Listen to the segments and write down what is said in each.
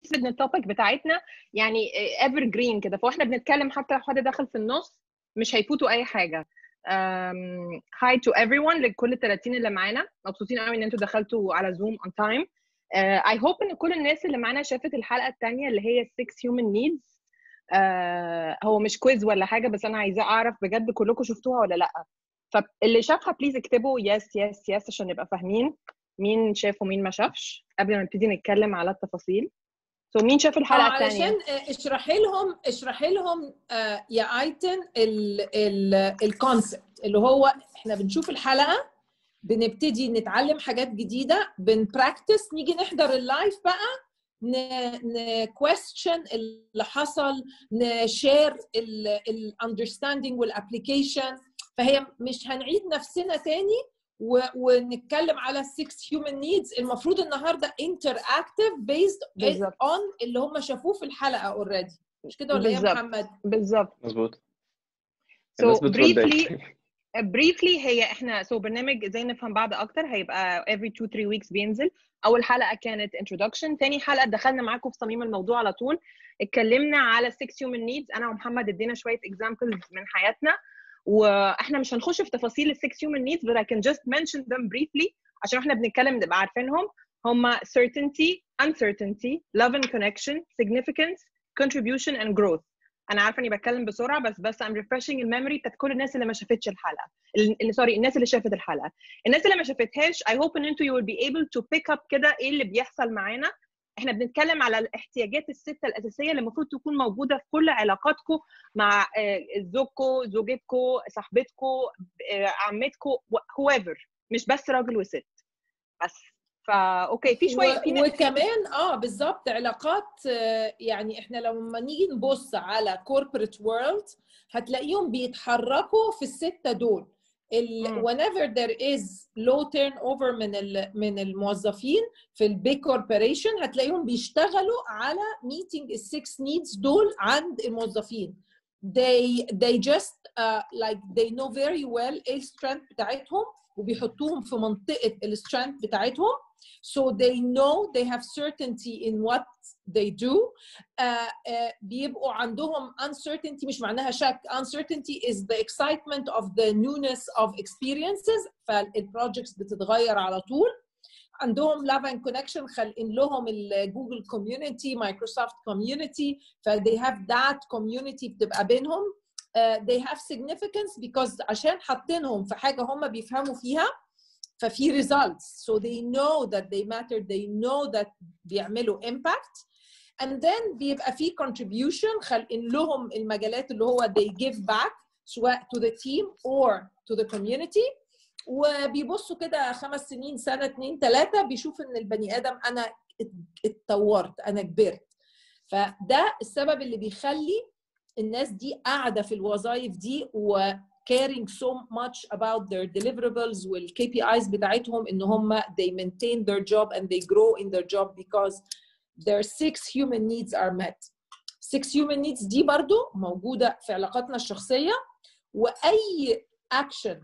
ان التوبيك بتاعتنا يعني ايفر جرين كده فاحنا بنتكلم حتى لو حد دخل في النص مش هيفوتوا اي حاجه هاي تو ايفري ون لكل ال 30 اللي معانا مبسوطين قوي ان انتوا دخلتوا على زوم اون تايم اي هوب ان كل الناس اللي معانا شافت الحلقه الثانيه اللي هي 6 هيومن نيدز هو مش كويز ولا حاجه بس انا عايزاه اعرف بجد كلكم شفتوها ولا لا فاللي شافها بليز اكتبوا يس يس يس عشان نبقى فاهمين مين شاف ومين ما شافش قبل ما نبتدي نتكلم على التفاصيل سو so, مين شاف الحلقه الثانيه علشان اشرحي لهم اشرحي لهم آه يا ايتن الكونسبت اللي هو احنا بنشوف الحلقه بنبتدي نتعلم حاجات جديده بنبراكتس نيجي نحضر اللايف بقى نكويستشن اللي حصل نشير الاندرستاندينج والابلكيشن فهي مش هنعيد نفسنا تاني ونتكلم على 6 هيومن نيدز المفروض النهارده انتر اكتف بيزد اون اللي هم شافوه في الحلقه اوريدي مش كده ولا ايه يا محمد؟ بالظبط مظبوط سو بريفلي بريفلي هي احنا سو so برنامج ازاي نفهم بعض اكتر هيبقى every 2 3 weeks بينزل اول حلقه كانت introduction تاني حلقه دخلنا معاكم في صميم الموضوع على طول اتكلمنا على 6 human needs انا ومحمد ادينا شويه examples من حياتنا واحنا مش هنخش في تفاصيل ال 6 human needs but I can just mention them briefly عشان احنا بنتكلم نبقى عارفينهم هما certainty uncertainty love and connection significance contribution and growth انا عارفه اني بتكلم بسرعه بس بس I'm refreshing الميموري بتاعت كل الناس اللي ما شافتش الحلقه اللي سوري الناس اللي شافت الحلقه الناس اللي ما شافتهاش I hope ان انتوا you will be able to pick up كده ايه اللي بيحصل معانا احنا بنتكلم على الاحتياجات السته الاساسيه اللي المفروض تكون موجوده في كل علاقاتكم مع زوجكم زوجتكم صاحبتكم عمتكم whoever مش بس راجل وست بس فا اوكي في شويه في وكمان اه بالظبط علاقات يعني احنا لما نيجي نبص على كوربريت وورلد هتلاقيهم بيتحركوا في السته دول whenever there is low turnover من من الموظفين في البيج كوربوريشن هتلاقيهم بيشتغلوا على meeting السكس needs دول عند الموظفين they they just uh, like they know very well ايه السترينث بتاعتهم وبيحطوهم في منطقه السترينث بتاعتهم so they know they have certainty in what they do uh, uh, بيبقوا عندهم uncertainty مش معناها شك uncertainty is the excitement of the newness of experiences فالبروجكتس بتتغير على طول عندهم love and connection خلقين لهم الجوجل كوميونتي مايكروسوفت كوميونتي ف they have that community بتبقى بينهم uh, they have significance because عشان حاطينهم في حاجه هم بيفهموا فيها ففي results so they know that they matter they know that بيعملوا impact and then بيبقى في contribution خلقين لهم المجالات اللي هو they give back سواء to the team or to the community وبيبصوا كده خمس سنين سنة اتنين تلاتة بيشوف ان البني ادم انا اتطورت انا كبرت فده السبب اللي بيخلي الناس دي قاعدة في الوظائف دي و caring so much about their deliverables وال KPIs بتاعتهم ان هم they maintain their job and they grow in their job because their six human needs are met. six human needs دي برضو موجودة في علاقاتنا الشخصية وأي action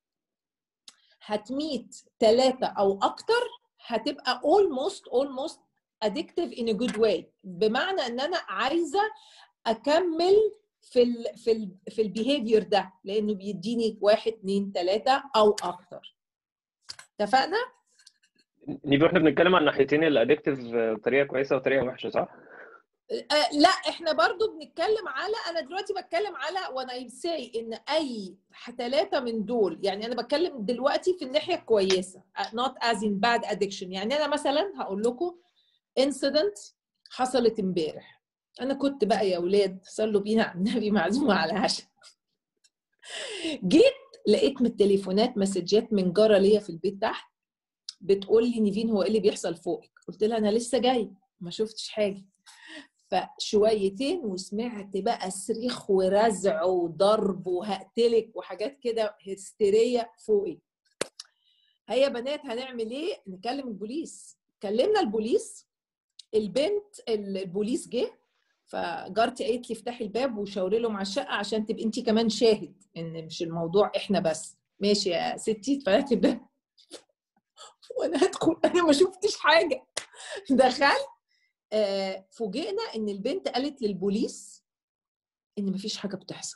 هتميت ثلاثة أو أكتر هتبقى almost almost addictive in a good way بمعنى ان انا عايزه اكمل في ال في ال في البيهيفير ده لانه بيديني واحد اثنين ثلاثه او اكتر اتفقنا؟ نيفو احنا بنتكلم عن ناحيتين الادكتيف بطريقه كويسه وطريقه وحشه صح؟ آه لا احنا برضو بنتكلم على انا دلوقتي بتكلم على وانا ساي ان اي ثلاثه من دول يعني انا بتكلم دلوقتي في الناحيه الكويسه not as in bad addiction يعني انا مثلا هقول لكم incident حصلت امبارح انا كنت بقى يا اولاد صلوا بينا على النبي معزومه على عشاء جيت لقيت من التليفونات مسجات من جاره ليا في البيت تحت بتقول لي نيفين هو ايه اللي بيحصل فوقك قلت لها انا لسه جاي ما شفتش حاجه فشويتين وسمعت بقى صريخ ورزع وضرب وهقتلك وحاجات كده هستيريه فوقي هيا بنات هنعمل ايه نكلم البوليس كلمنا البوليس البنت البوليس جه فجارتي قالت لي افتحي الباب وشاوري لهم على الشقه عشان تبقي انت كمان شاهد ان مش الموضوع احنا بس ماشي يا ستي فتحت الباب وانا هدخل انا ما شفتش حاجه دخلت آه، فوجئنا ان البنت قالت للبوليس ان مفيش حاجه بتحصل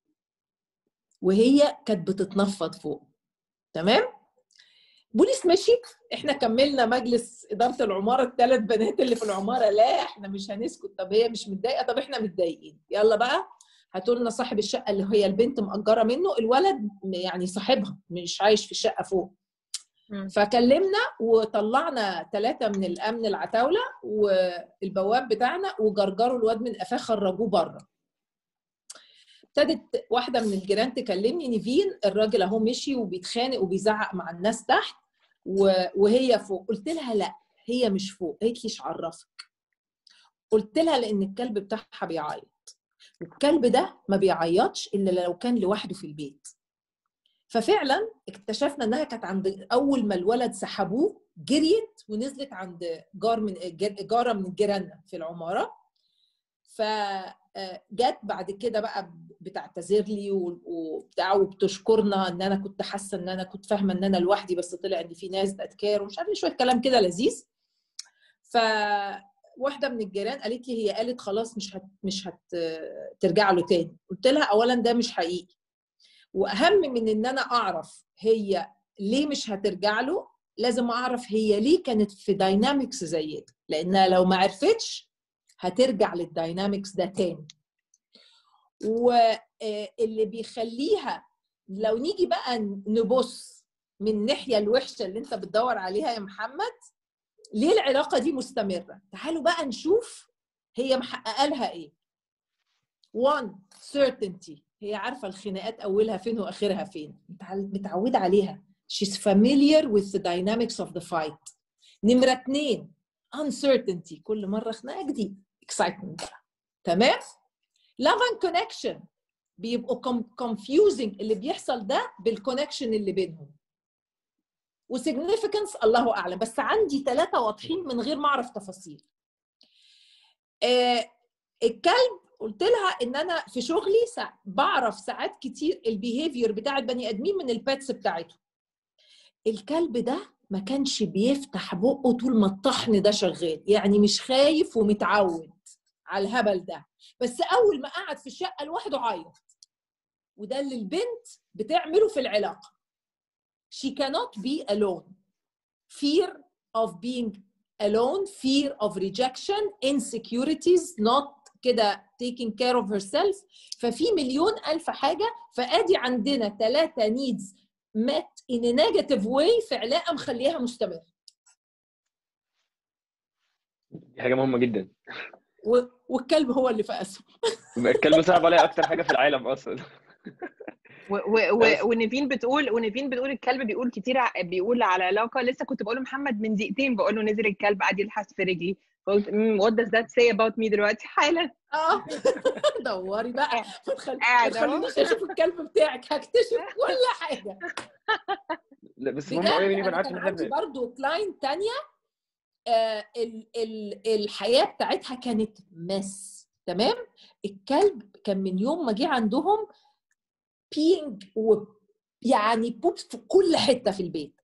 وهي كانت بتتنفض فوق تمام بوليس مشي احنا كملنا مجلس اداره العماره الثلاث بنات اللي في العماره لا احنا مش هنسكت طب هي مش متضايقه طب احنا متضايقين يلا بقى هاتوا لنا صاحب الشقه اللي هي البنت مأجره منه الولد يعني صاحبها مش عايش في الشقه فوق فكلمنا وطلعنا ثلاثه من الامن العتاوله والبواب بتاعنا وجرجروا الواد من قفاه خرجوه بره ابتدت واحده من الجيران تكلمني نيفين الراجل اهو مشي وبيتخانق وبيزعق مع الناس تحت وهي فوق قلت لها لا هي مش فوق قالت لي عرفك قلت لها لان الكلب بتاعها بيعيط الكلب ده ما بيعيطش الا لو كان لوحده في البيت ففعلا اكتشفنا انها كانت عند اول ما الولد سحبوه جريت ونزلت عند جار من جاره من جيراننا في العماره فجت بعد كده بقى بتعتذر لي وبتاع وبتشكرنا ان انا كنت حاسه ان انا كنت فاهمه ان انا لوحدي بس طلع ان في ناس بتكار ومش عارفه شويه كلام كده لذيذ ف واحده من الجيران قالت لي هي قالت خلاص مش هت مش هترجع له تاني قلت لها اولا ده مش حقيقي واهم من ان انا اعرف هي ليه مش هترجع له لازم اعرف هي ليه كانت في داينامكس زي ده لانها لو ما عرفتش هترجع للداينامكس ده تاني واللي بيخليها لو نيجي بقى نبص من الناحيه الوحشه اللي انت بتدور عليها يا محمد ليه العلاقه دي مستمره تعالوا بقى نشوف هي محققه لها ايه one certainty هي عارفه الخناقات اولها فين واخرها فين متعوده عليها she's familiar with the dynamics of the fight نمره اثنين uncertainty كل مره خناقه جديده excitement بقى تمام love and connection بيبقوا confusing اللي بيحصل ده بالكونكشن اللي بينهم وسيجنيفيكانس الله اعلم بس عندي ثلاثه واضحين من غير ما اعرف تفاصيل آه الكلب قلت لها ان انا في شغلي سا... بعرف ساعات كتير البيهيفير بتاع البني ادمين من الباتس بتاعتهم الكلب ده ما كانش بيفتح بقه طول ما الطحن ده شغال يعني مش خايف ومتعود على الهبل ده بس اول ما قعد في الشقه لوحده عيط وده اللي البنت بتعمله في العلاقه she cannot be alone fear of being alone fear of rejection insecurities not كده taking care of herself ففي مليون ألف حاجة فأدي عندنا ثلاثة needs met in a negative way في علاقة مخليها مستمرة دي حاجة مهمة جدا و... والكلب هو اللي فقسهم الكلب صعب عليها أكتر حاجة في العالم أصلا و و و ونيفين بتقول ونيفين بتقول الكلب بيقول كتير بيقول على علاقه لسه كنت بقول لمحمد من دقيقتين بقول له نزل الكلب قاعد يلحس في رجلي فقلت وات does that say about me دلوقتي حالا اه دوري بقى ما تخلينيش اشوف الكلب بتاعك هكتشف كل حاجه لا بس مهم قوي اني عارف ان عندي برضه كلاينت ثانيه آه ال ال الحياه بتاعتها كانت مس تمام الكلب كان من يوم ما جه عندهم بينج يعني بوب في كل حته في البيت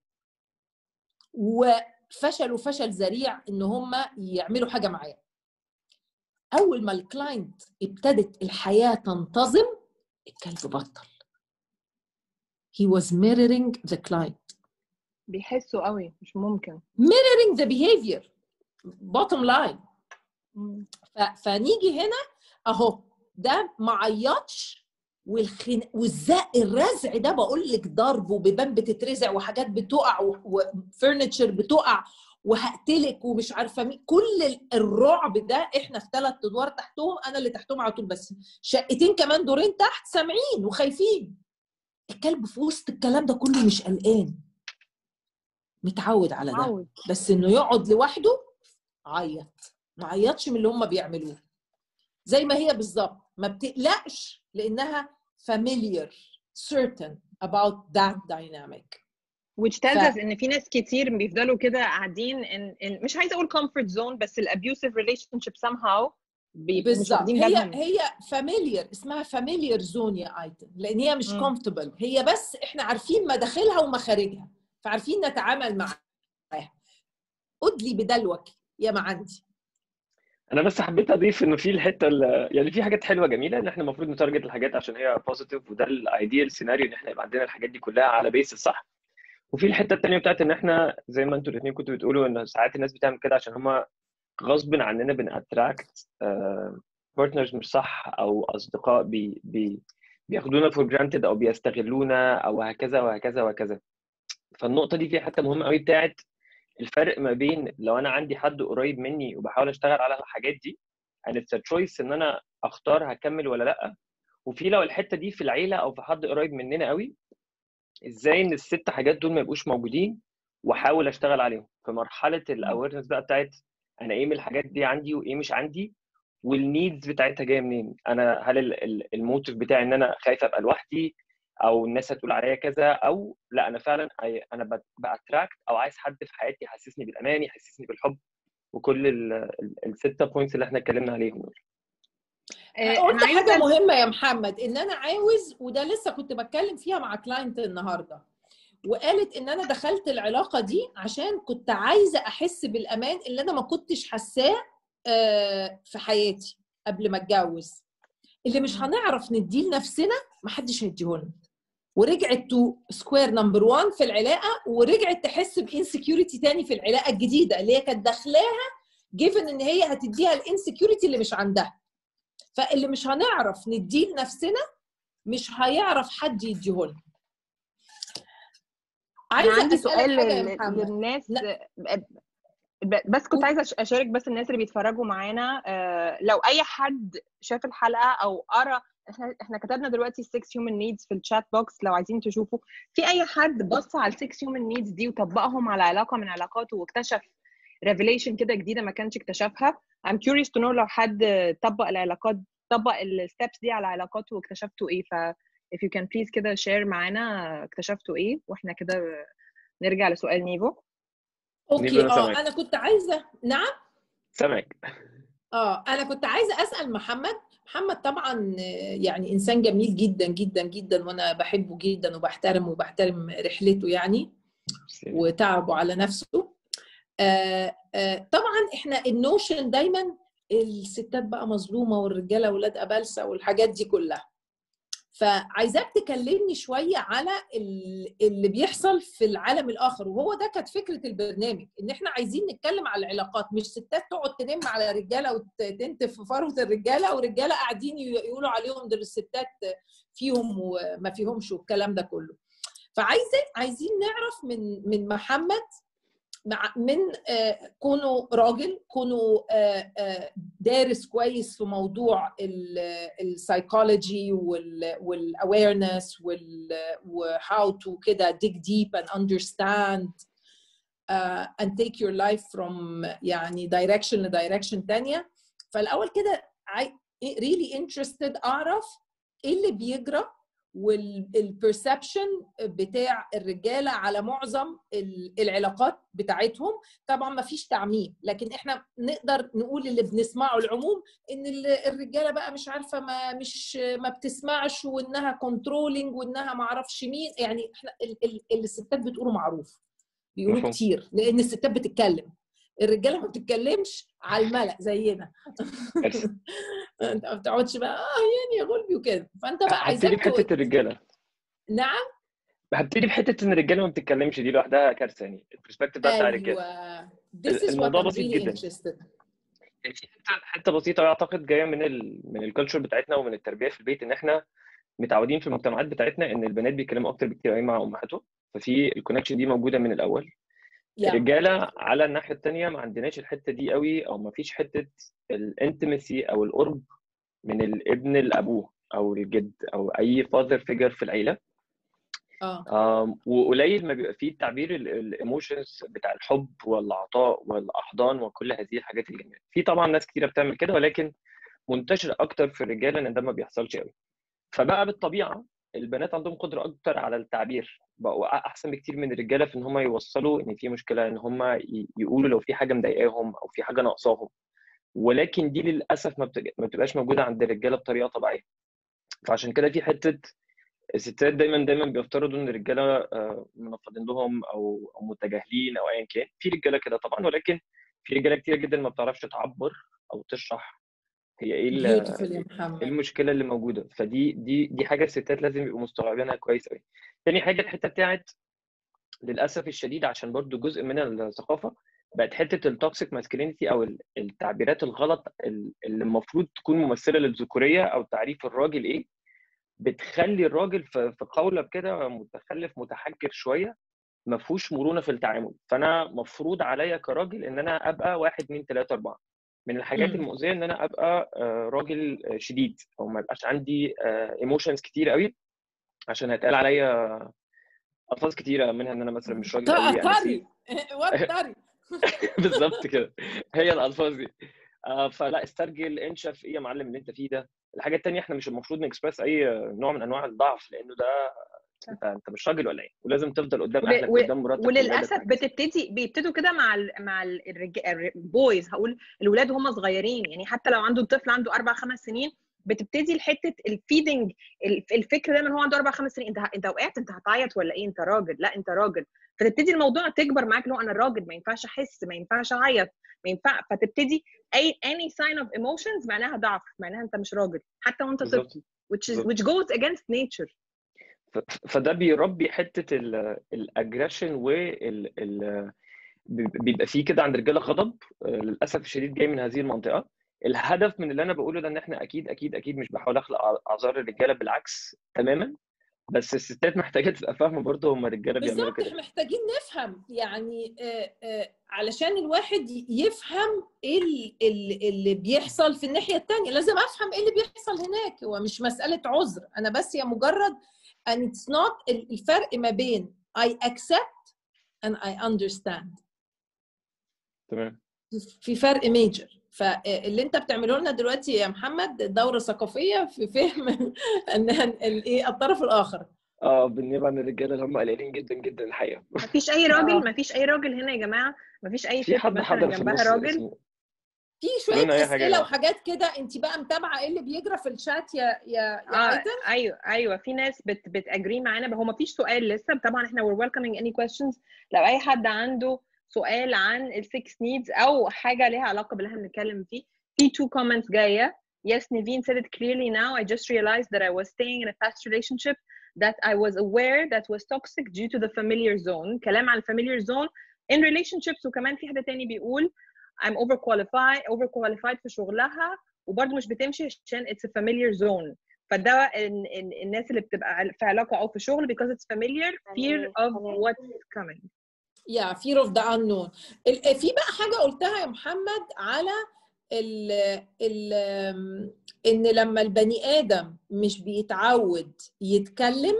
وفشلوا فشل ذريع ان هم يعملوا حاجه معاه اول ما الكلاينت ابتدت الحياه تنتظم الكلب بطل he was mirroring the client بيحسوا قوي مش ممكن mirroring the behavior bottom line فنيجي هنا اهو ده ما عيطش والخن... والزق الرزع ده بقول لك ضرب وبيبان بتترزع وحاجات بتقع وفرنتشر بتقع وهقتلك ومش عارفه مين كل الرعب ده احنا في ثلاث ادوار تحتهم انا اللي تحتهم على طول بس شقتين كمان دورين تحت سامعين وخايفين الكلب في وسط الكلام ده كله مش قلقان متعود على ده بس انه يقعد لوحده عيط ما عيطش من اللي هم بيعملوه زي ما هي بالظبط ما بتقلقش لانها familiar certain about that dynamic which tells ف... us ان في ناس كتير بيفضلوا كده قاعدين in, in مش عايزه اقول comfort zone بس الابيوسيف relationship somehow بالظبط هي هي familiar اسمها familiar zone يا ايتن لان هي مش م. comfortable هي بس احنا عارفين مداخلها ومخارجها فعارفين نتعامل معاها ادلي بدلوك يا ما عندي انا بس حبيت اضيف انه في الحته يعني في حاجات حلوه جميله ان احنا المفروض نتارجت الحاجات عشان هي بوزيتيف وده الايديال سيناريو ان احنا يبقى عندنا الحاجات دي كلها على بيس الصح وفي الحته الثانيه بتاعت ان احنا زي ما انتوا الاثنين كنتوا بتقولوا ان ساعات الناس بتعمل كده عشان هم غصب عننا بناتراكت بارتنرز مش صح او اصدقاء بي بي بياخدونا فور جرانتد او بيستغلونا او هكذا وهكذا وهكذا فالنقطه دي فيها حته مهمه قوي بتاعت الفرق ما بين لو انا عندي حد قريب مني وبحاول اشتغل على الحاجات دي and it's a choice ان انا اختار هكمل ولا لا وفي لو الحته دي في العيله او في حد قريب مننا قوي ازاي ان الست حاجات دول ما يبقوش موجودين واحاول اشتغل عليهم في مرحله الاويرنس بقى بتاعت انا ايه من الحاجات دي عندي وايه مش عندي والنيدز بتاعتها جايه منين انا هل الموتيف بتاعي ان انا خايف ابقى لوحدي او الناس هتقول عليا كذا او لا انا فعلا انا باتراكت او عايز حد في حياتي يحسسني بالامان يحسسني بالحب وكل السته بوينتس اللي احنا اتكلمنا عليهم دول آه، قلت حاجه مهمه يا محمد ان انا عاوز وده لسه كنت بتكلم فيها مع كلاينت النهارده وقالت ان انا دخلت العلاقه دي عشان كنت عايزه احس بالامان اللي انا ما كنتش حاساه آه، في حياتي قبل ما اتجوز اللي مش هنعرف نديه لنفسنا محدش هيديهولنا ورجعت تو سكوير نمبر 1 في العلاقه ورجعت تحس بانسكيورتي تاني في العلاقه الجديده اللي هي كانت داخلاها جيفن ان هي هتديها الانسكيورتي اللي مش عندها فاللي مش هنعرف نديه لنفسنا مش هيعرف حد يديهولنا عايزه عندي سؤال للناس بس كنت عايزه اشارك بس الناس اللي بيتفرجوا معانا آه، لو اي حد شاف الحلقه او قرا احنا احنا كتبنا دلوقتي 6 هيومن نيدز في الشات بوكس لو عايزين تشوفوا في اي حد بص على ال 6 هيومن نيدز دي وطبقهم على علاقه من علاقاته واكتشف ريفيليشن كده جديده ما كانش اكتشفها I'm curious to know لو حد طبق العلاقات طبق الستبس دي على علاقاته واكتشفتوا ايه ف if you can please كده share معانا اكتشفتوا ايه واحنا كده نرجع لسؤال نيفو اوكي اه انا كنت عايزه نعم سامعك اه انا كنت عايزه اسال محمد محمد طبعا يعني انسان جميل جدا جدا جدا وانا بحبه جدا وبحترمه وبحترم رحلته يعني وتعبه على نفسه آه آه طبعا احنا النوشن دايما الستات بقى مظلومه والرجاله ولاد ابلسه والحاجات دي كلها فعايزاك تكلمني شويه على اللي بيحصل في العالم الاخر وهو ده كانت فكره البرنامج ان احنا عايزين نتكلم على العلاقات مش ستات تقعد تنم على رجاله وتنتف في فروه الرجاله ورجاله قاعدين يقولوا عليهم دول الستات فيهم وما فيهمش والكلام ده كله فعايزين عايزين نعرف من من محمد مع من آه، كونه راجل كونه آه، آه، دارس كويس في موضوع السايكولوجي والاويرنس وهاو تو كده dig deep and understand uh, and take your life from يعني direction لدايركشن تانية فالاول كده really interested اعرف ايه اللي بيجرى والبرسبشن بتاع الرجاله على معظم العلاقات بتاعتهم طبعا ما فيش تعميم لكن احنا نقدر نقول اللي بنسمعه العموم ان الرجاله بقى مش عارفه ما مش ما بتسمعش وانها كنترولينج وانها ما اعرفش مين يعني احنا اللي الستات بتقوله معروف بيقولوا كتير لان الستات بتتكلم الرجاله ما بتتكلمش على الملأ زينا انت ما بتقعدش بقى اه يعني يا غلبي وكده فانت بقى عايزك هبتدي بحته الرجاله نعم هبتدي بحته ان الرجاله ما بتتكلمش دي لوحدها كارثه يعني البرسبكتيف بتاع الرجاله ايوه الموضوع بسيط جدا يعني في حته حته بسيطه اعتقد جايه من ال من الكالتشر بتاعتنا ومن التربيه في البيت ان احنا متعودين في المجتمعات بتاعتنا ان البنات بيتكلموا اكتر بكتير قوي مع امهاتهم ففي الكونكشن دي موجوده من الاول الرجاله على الناحيه الثانيه ما عندناش الحته دي قوي او ما فيش حته الانتمسي او القرب من الابن لابوه او الجد او اي فاذر فيجر في العيله اه وقليل ما بيبقى فيه تعبير الايموشنز بتاع الحب والعطاء والاحضان وكل هذه الحاجات الجميله في طبعا ناس كتيره بتعمل كده ولكن منتشر اكتر في الرجاله ان ده ما بيحصلش قوي فبقى بالطبيعه البنات عندهم قدره اكتر على التعبير بقوا احسن بكتير من الرجاله في ان هم يوصلوا ان في مشكله ان هم يقولوا لو في حاجه مضايقاهم او في حاجه ناقصاهم ولكن دي للاسف ما بتبقاش موجوده عند الرجاله بطريقه طبيعيه فعشان كده في حته الستات دايما دايما بيفترضوا ان الرجاله آه، منفضين لهم او او متجاهلين او ايا كان في رجاله كده طبعا ولكن في رجاله كتير جدا ما بتعرفش تعبر او تشرح هي ايه إيه المشكله اللي موجوده فدي دي دي حاجه الستات لازم يبقوا مستوعبينها كويس قوي تاني حاجه الحته بتاعت للاسف الشديد عشان برضو جزء من الثقافه بقت حته التوكسيك ماسكلينيتي او التعبيرات الغلط اللي المفروض تكون ممثله للذكوريه او تعريف الراجل ايه بتخلي الراجل في قولب كده متخلف متحجر شويه ما فيهوش مرونه في التعامل فانا مفروض عليا كراجل ان انا ابقى واحد اثنين ثلاثه اربعه من الحاجات المؤذيه ان انا ابقى آه، راجل شديد او ما يبقاش عندي ايموشنز آه، كتير قوي عشان هيتقال عليا الفاظ كتيره منها ان انا مثلا مش راجل قوي طري طري بالظبط كده هي الالفاظ دي آه فلا استرجل انشف ايه يا معلم اللي انت فيه ده الحاجه الثانيه احنا مش المفروض نكسبرس اي نوع من انواع الضعف لانه ده انت انت مش راجل ولا ايه ولازم تفضل قدام اهلك و... قدام مراتك وللاسف بتبتدي بيبتدوا كده مع ال مع البويز هقول الولاد وهم صغيرين يعني حتى لو عنده طفل عنده اربع خمس سنين بتبتدي الحته الفيدنج الفكر دايما هو عنده اربع خمس سنين انت انت وقعت انت هتعيط ولا ايه انت راجل لا انت راجل فتبتدي الموضوع تكبر معاك اللي هو انا راجل ما ينفعش احس ما ينفعش اعيط ما ينفع فتبتدي اي any sign of emotions معناها ضعف معناها انت مش راجل حتى وانت طفل which is which goes against nature فده بيربي حته الاجريشن وال بيبقى فيه كده عند الرجاله غضب آه، للاسف الشديد جاي من هذه المنطقه الهدف من اللي انا بقوله ده ان احنا اكيد اكيد اكيد مش بحاول اخلق اعذار الرجاله بالعكس تماما بس الستات محتاجه تبقى فاهمه برضه هم الرجاله بيعملوا كده بالظبط محتاجين نفهم يعني آه، آه، علشان الواحد يفهم ايه اللي بيحصل في الناحيه الثانيه لازم افهم ايه اللي بيحصل هناك هو مش مساله عذر انا بس هي مجرد and it's not الفرق ما بين I accept and I understand تمام في فرق ميجر فاللي انت بتعمله لنا دلوقتي يا محمد دوره ثقافيه في فهم ان ايه الطرف الاخر اه بالنسبه عن الرجاله اللي هم قليلين جدا جدا الحقيقه مفيش اي راجل آه. مفيش اي راجل هنا يا جماعه مفيش اي في حد حضر جنبها راجل في شويه اسئله وحاجات كده انت بقى متابعه ايه اللي بيجرى في الشات يا يا يا آه ايوه ايوه في ناس بت بتاجري معانا هو ما فيش سؤال لسه طبعا احنا we're welcoming any questions لو اي حد عنده سؤال عن السكس نيدز او حاجه ليها علاقه باللي احنا بنتكلم فيه في two comments جايه yes Niveen said it clearly now I just realized that I was staying in a past relationship that I was aware that was toxic due to the familiar zone كلام عن familiar zone in relationships وكمان في حد تاني بيقول I'm overqualified overqualified في شغلها وبرده مش بتمشي عشان it's a familiar zone فده إن إن الناس اللي بتبقى في علاقه او في شغل because it's familiar fear of what's coming yeah fear of the unknown في بقى حاجه قلتها يا محمد على ال ال ان لما البني ادم مش بيتعود يتكلم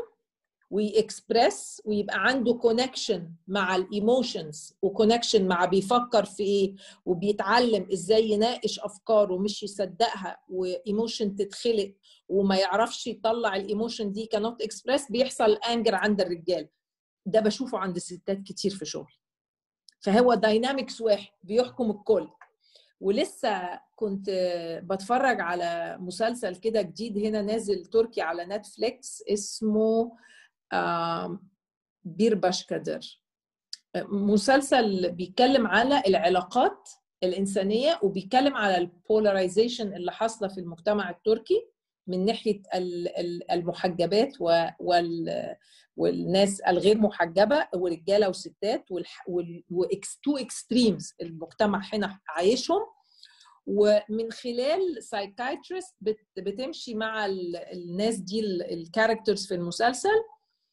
ويكسبرس ويبقى عنده كونكشن مع الايموشنز وكونكشن مع بيفكر في ايه وبيتعلم ازاي يناقش افكاره مش يصدقها وايموشن تتخلق وما يعرفش يطلع الايموشن دي كانوت اكسبرس بيحصل انجر عند الرجال ده بشوفه عند الستات كتير في شغل فهو داينامكس واحد بيحكم الكل ولسه كنت بتفرج على مسلسل كده جديد هنا نازل تركي على نتفليكس اسمه بير باشكادر مسلسل بيتكلم على العلاقات الإنسانية وبيتكلم على البولاريزيشن اللي حاصلة في المجتمع التركي من ناحية المحجبات والناس الغير محجبة ورجالة وستات تو اكستريمز المجتمع هنا عايشهم ومن خلال سايكايترست بتمشي مع الناس دي الكاركترز في المسلسل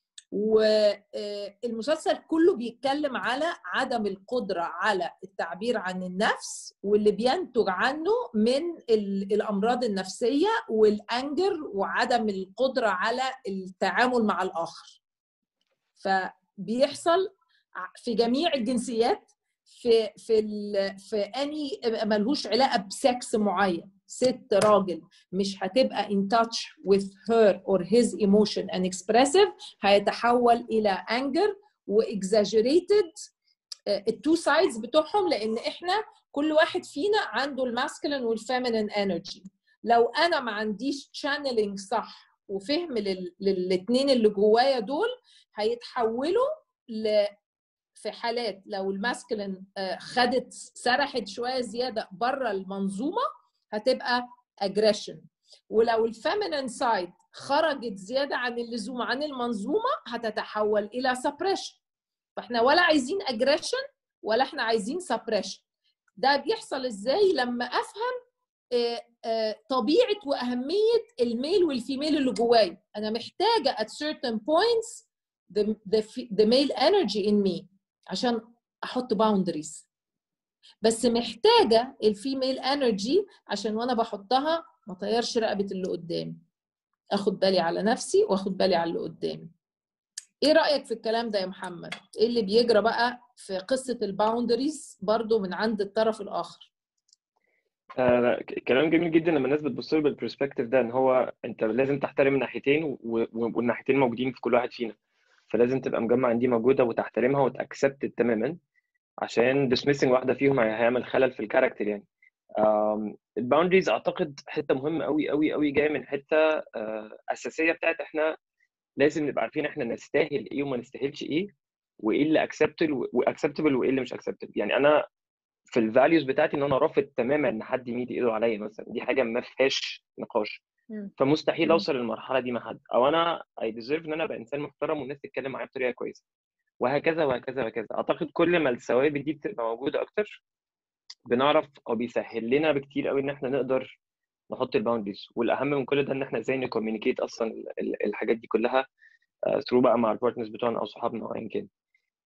والمسلسل كله بيتكلم على عدم القدرة على التعبير عن النفس واللي بينتج عنه من الأمراض النفسية والأنجر وعدم القدرة على التعامل مع الآخر فبيحصل في جميع الجنسيات في في في اني ملهوش علاقه بسكس معين ست راجل مش هتبقى in touch with her or his emotion and expressive هيتحول الى anger واexaggerated التو سايدز بتوعهم لان احنا كل واحد فينا عنده الماسكلين والفيمينين انرجي لو انا ما عنديش تشانلينج صح وفهم للاثنين اللي جوايا دول هيتحولوا ل في حالات لو الماسكلين خدت سرحت شويه زياده بره المنظومه هتبقى اجريشن ولو الفيمينين سايد خرجت زياده عن اللزوم عن المنظومه هتتحول الى سبريشن فاحنا ولا عايزين اجريشن ولا احنا عايزين سبريشن ده بيحصل ازاي لما افهم طبيعه واهميه الميل والفيميل اللي جواي انا محتاجه at certain points the, the, the male energy in me عشان احط باوندريز بس محتاجه الفيميل انرجي عشان وانا بحطها ما طيرش رقبه اللي قدامي اخد بالي على نفسي واخد بالي على اللي قدامي ايه رايك في الكلام ده يا محمد ايه اللي بيجرى بقى في قصه الباوندريز برضو من عند الطرف الاخر آه كلام جميل جدا لما الناس بتبص له بالبرسبكتيف ده ان هو انت لازم تحترم الناحيتين والناحيتين موجودين في كل واحد فينا فلازم تبقى مجمع ان دي موجوده وتحترمها وتاكسبت تماما عشان dismissing واحده فيهم هيعمل خلل في الكاركتر يعني الباوندريز اعتقد حته مهمه قوي قوي قوي جايه من حته اساسيه بتاعت احنا لازم نبقى عارفين احنا نستاهل ايه وما نستاهلش ايه وايه اللي اكسبتبل واكسبتبل وايه اللي مش اكسبتبل يعني انا في الفاليوز بتاعتي ان انا رافض تماما ان حد يميد ايده عليا مثلا دي حاجه ما فيهاش نقاش فمستحيل اوصل للمرحله دي مع حد او انا اي ديزيرف ان انا ابقى انسان محترم والناس تتكلم معايا بطريقه كويسه وهكذا وهكذا وهكذا اعتقد كل ما الثوابت دي بتبقى موجوده اكتر بنعرف او بيسهل لنا بكتير قوي ان احنا نقدر نحط الباوندريز والاهم من كل ده ان احنا ازاي نكوميونيكيت اصلا الحاجات دي كلها ثرو بقى مع البارتنرز بتوعنا او صحابنا او ايا كان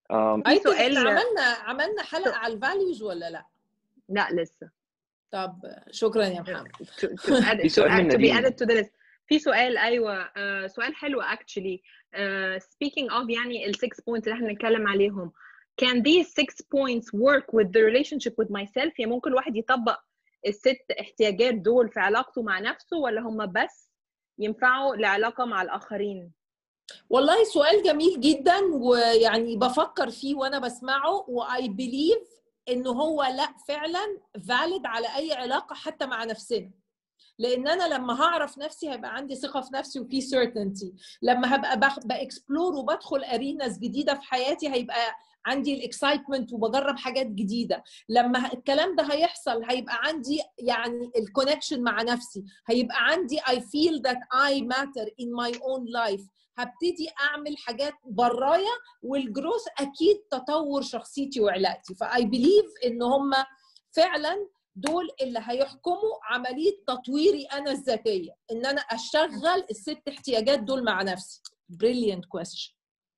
في سؤال عملنا عملنا حلقه على الفاليوز ولا لا؟ لا لسه طب شكرا يا محمد في سؤال من نادين في سؤال ايوه uh, سؤال حلو actually uh, speaking of يعني ال 6 points اللي احنا بنتكلم عليهم can these six points work with the relationship with myself يعني ممكن الواحد يطبق الست احتياجات دول في علاقته مع نفسه ولا هم بس ينفعوا لعلاقه مع الاخرين والله سؤال جميل جدا ويعني بفكر فيه وانا بسمعه واي بليف انه هو لا فعلا فاليد على اي علاقه حتى مع نفسنا لان انا لما هعرف نفسي هيبقى عندي ثقه في نفسي وفي سيرتينتي لما هبقى باكسبلور وبدخل اريناز جديده في حياتي هيبقى عندي الاكسايتمنت وبجرب حاجات جديده لما الكلام ده هيحصل هيبقى عندي يعني الكونكشن مع نفسي هيبقى عندي I feel that I matter in my own life هبتدي اعمل حاجات برايا والجروث اكيد تطور شخصيتي وعلاقتي فاي بليف ان هم فعلا دول اللي هيحكموا عمليه تطويري انا الذاتيه ان انا اشغل الست احتياجات دول مع نفسي brilliant question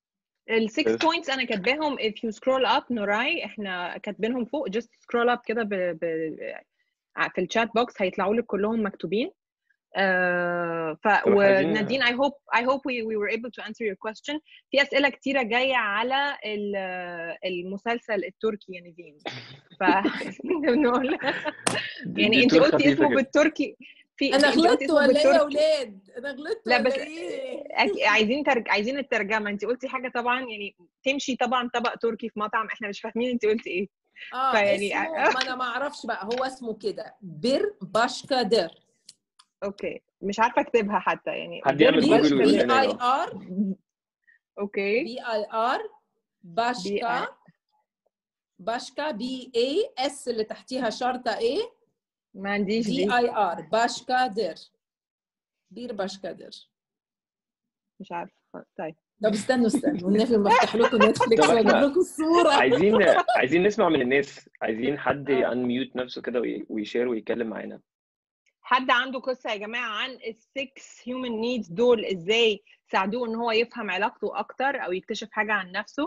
ال 6 points انا كاتباهم if you scroll up نوراي احنا كاتبينهم فوق just scroll up كده ب... ب... في الشات بوكس هيطلعوا لك كلهم مكتوبين uh, ف ونادين I hope I hope we, we were able to answer your question في اسئله كتيره جايه على المسلسل التركي يا نادين ف بنقول يعني انت قلتي اسمه بالتركي في انا غلطت ولا ايه يا اولاد انا غلطت لا بس إيه؟ عايزين ترج... عايزين الترجمه انت قلتي حاجه طبعا يعني تمشي طبعا طبق تركي في مطعم احنا مش فاهمين انت قلتي ايه اه فيعني اسمه ما انا ما اعرفش بقى هو اسمه كده بير باشكادر اوكي مش عارفه اكتبها حتى يعني حد يعمل جوجل بي اي ار اوكي بي اي ار باشكا باشكا بي اي اس اللي تحتيها شرطه ايه ما عنديش دي اي ار باشكادر بير باشكادر مش عارفه طيب طب استنوا استنوا والنبي ما افتح لكم نتفليكس واجيب لكم الصوره عايزين عايزين نسمع من الناس عايزين حد انميوت نفسه كده ويشير ويتكلم معانا حد عنده قصه يا جماعه عن السكس هيومن نيدز دول ازاي ساعدوه ان هو يفهم علاقته اكتر او يكتشف حاجه عن نفسه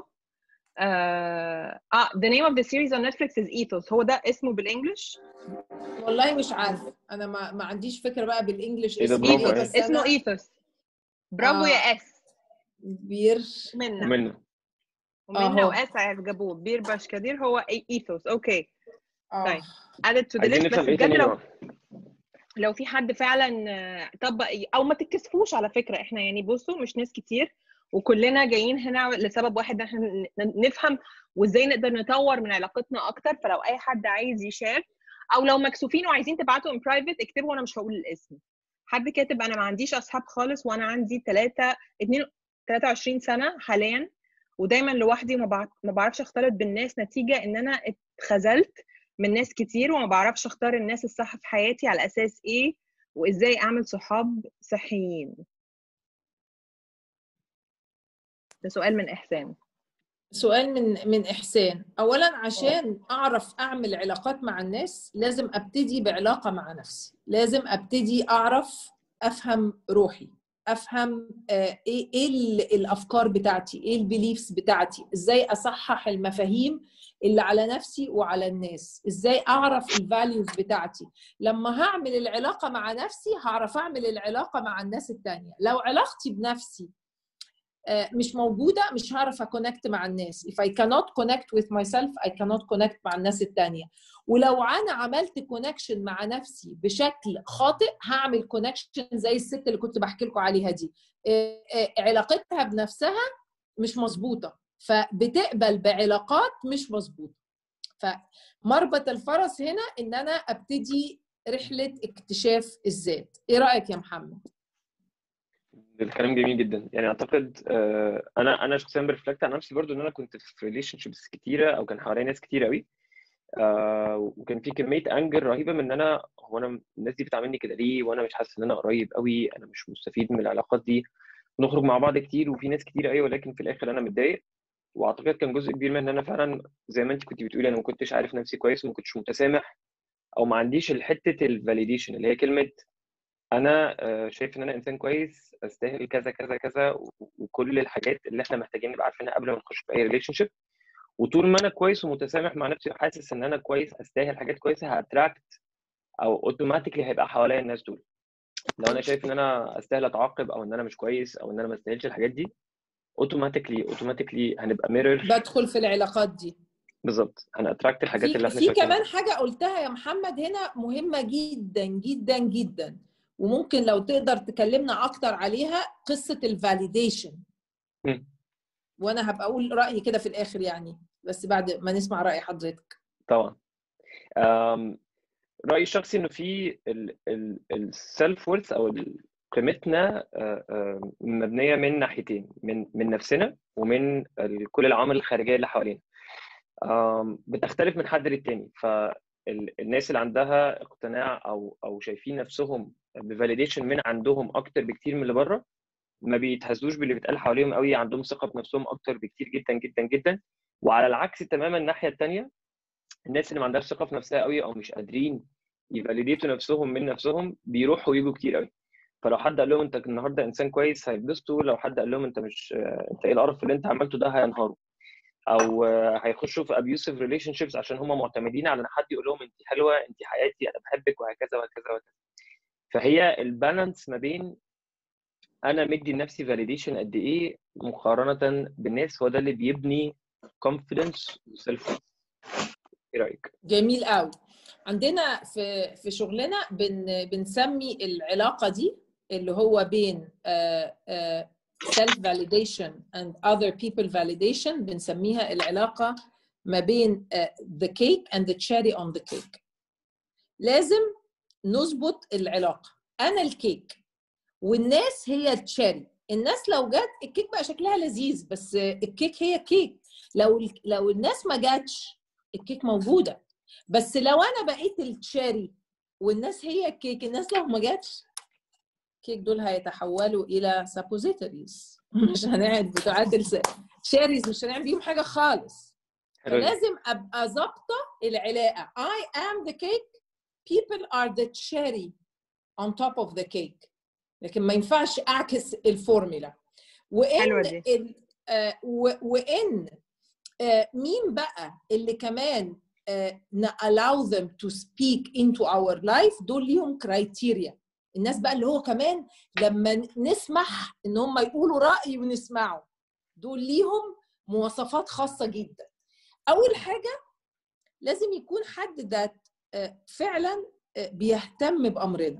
اه uh, the name of the series on Netflix is Ethos هو ده اسمه بالانجلش والله مش عارفه انا ما, ما عنديش فكره بقى بالانجلش إيه ده برافو Ethos. اسمه Ethos برافو آه. يا اس بير منا منه ومنا أهو. واس جابوه بير باشكادير هو ايثوس اوكي آه. طيب added to the عايزين list بس نفهم ايه بجد تاني لو بقى لو في حد فعلا آه، طبق او ما تتكسفوش على فكره احنا يعني بصوا مش ناس كتير وكلنا جايين هنا لسبب واحد ان احنا ن- نفهم وازاي نقدر نطور من علاقتنا اكتر فلو اي حد عايز يشارك او لو مكسوفين وعايزين تبعتوا ان برايفت اكتبوا وانا مش هقول الاسم حد كاتب انا ما عنديش اصحاب خالص وانا عندي 3 2 23 سنه حاليا ودايما لوحدي ما بعرفش اختلط بالناس نتيجه ان انا اتخذلت من ناس كتير وما بعرفش اختار الناس الصح في حياتي على اساس ايه وازاي اعمل صحاب صحيين ده سؤال من احسان سؤال من من احسان اولا عشان اعرف اعمل علاقات مع الناس لازم ابتدي بعلاقه مع نفسي لازم ابتدي اعرف افهم روحي افهم ايه ايه الافكار بتاعتي ايه البيليفز بتاعتي ازاي اصحح المفاهيم اللي على نفسي وعلى الناس ازاي اعرف الفاليوز بتاعتي لما هعمل العلاقه مع نفسي هعرف اعمل العلاقه مع الناس التانية لو علاقتي بنفسي مش موجوده مش هعرف اكونكت مع الناس if I cannot connect with myself I cannot connect مع الناس التانية ولو انا عملت كونكشن مع نفسي بشكل خاطئ هعمل كونكشن زي الست اللي كنت بحكي لكم عليها دي علاقتها بنفسها مش مظبوطه فبتقبل بعلاقات مش مظبوطه فمربط الفرس هنا ان انا ابتدي رحله اكتشاف الذات ايه رايك يا محمد الكلام جميل جدا يعني اعتقد انا انا شخصيا برفلكت على نفسي برضو ان انا كنت في ريليشن شيبس كتيره او كان حواليا ناس كتير قوي وكان في كميه انجر رهيبه من ان انا هو انا الناس دي بتعاملني كده ليه وانا مش حاسس ان انا قريب قوي انا مش مستفيد من العلاقات دي نخرج مع بعض كتير وفي ناس كتير قوي ولكن في الاخر انا متضايق واعتقد كان جزء كبير من ان انا فعلا زي ما انت كنت بتقولي انا ما كنتش عارف نفسي كويس وما كنتش متسامح او ما عنديش حته الفاليديشن اللي هي كلمه انا شايف ان انا انسان كويس استاهل كذا كذا كذا وكل الحاجات اللي احنا محتاجين نبقى عارفينها قبل ما نخش في اي ريليشن شيب وطول ما انا كويس ومتسامح مع نفسي وحاسس ان انا كويس استاهل حاجات كويسه هاتراكت او اوتوماتيكلي هيبقى حواليا الناس دول لو انا شايف ان انا استاهل اتعاقب او ان انا مش كويس او ان انا ما استاهلش الحاجات دي اوتوماتيكلي اوتوماتيكلي هنبقى ميرور بدخل في العلاقات دي بالظبط هنأتراكت الحاجات اللي احنا في كمان حاجه قلتها يا محمد هنا مهمه جدا جدا جدا وممكن لو تقدر تكلمنا اكتر عليها قصه الفاليديشن وانا هبقى اقول رايي كده في الاخر يعني بس بعد ما نسمع راي حضرتك طبعا رايي الشخصي انه في السيلف وورث او قيمتنا مبنيه من ناحيتين من من نفسنا ومن كل العوامل الخارجيه اللي حوالينا بتختلف من حد للتاني فالناس اللي عندها اقتناع او او شايفين نفسهم بفاليديشن من عندهم اكتر بكتير من اللي بره ما بيتهزوش باللي بيتقال حواليهم قوي عندهم ثقه بنفسهم اكتر بكتير جدا جدا جدا وعلى العكس تماما الناحيه الثانيه الناس اللي ما عندهاش ثقه في نفسها قوي او مش قادرين يفاليديتوا نفسهم من نفسهم بيروحوا ويجوا كتير قوي فلو حد قال لهم انت النهارده انسان كويس هيتبسطوا لو حد قال لهم انت مش انت ايه القرف اللي انت عملته ده هينهاروا او هيخشوا في ابيوسيف ريليشن شيبس عشان هم معتمدين على ان حد يقول لهم انت حلوه انت حياتي انا بحبك وهكذا وهكذا وهكذا فهي البالانس ما بين انا مدي لنفسي فاليديشن قد ايه مقارنه بالناس هو ده اللي بيبني كونفيدنس وسيلف ايه رايك جميل قوي عندنا في في شغلنا بن بنسمي العلاقه دي اللي هو بين self validation and other people validation بنسميها العلاقه ما بين the cake and the cherry on the cake لازم نظبط العلاقه انا الكيك والناس هي التشيري الناس لو جت الكيك بقى شكلها لذيذ بس الكيك هي كيك لو لو الناس ما جاتش الكيك موجوده بس لو انا بقيت التشيري والناس هي الكيك الناس لو ما جاتش الكيك دول هيتحولوا الى سابوزيتوريز مش هنقعد بتوعات الشيريز مش هنعمل بيهم حاجه خالص فلازم ابقى ظابطه العلاقه I am the cake people are the cherry on top of the cake لكن ما ينفعش اعكس الفورمولا وان ال آه وان آه مين بقى اللي كمان آه allow them to speak into our life دول ليهم كرايتيريا الناس بقى اللي هو كمان لما نسمح ان هم يقولوا راي ونسمعه دول ليهم مواصفات خاصه جدا اول حاجه لازم يكون حد ده فعلا بيهتم بامرنا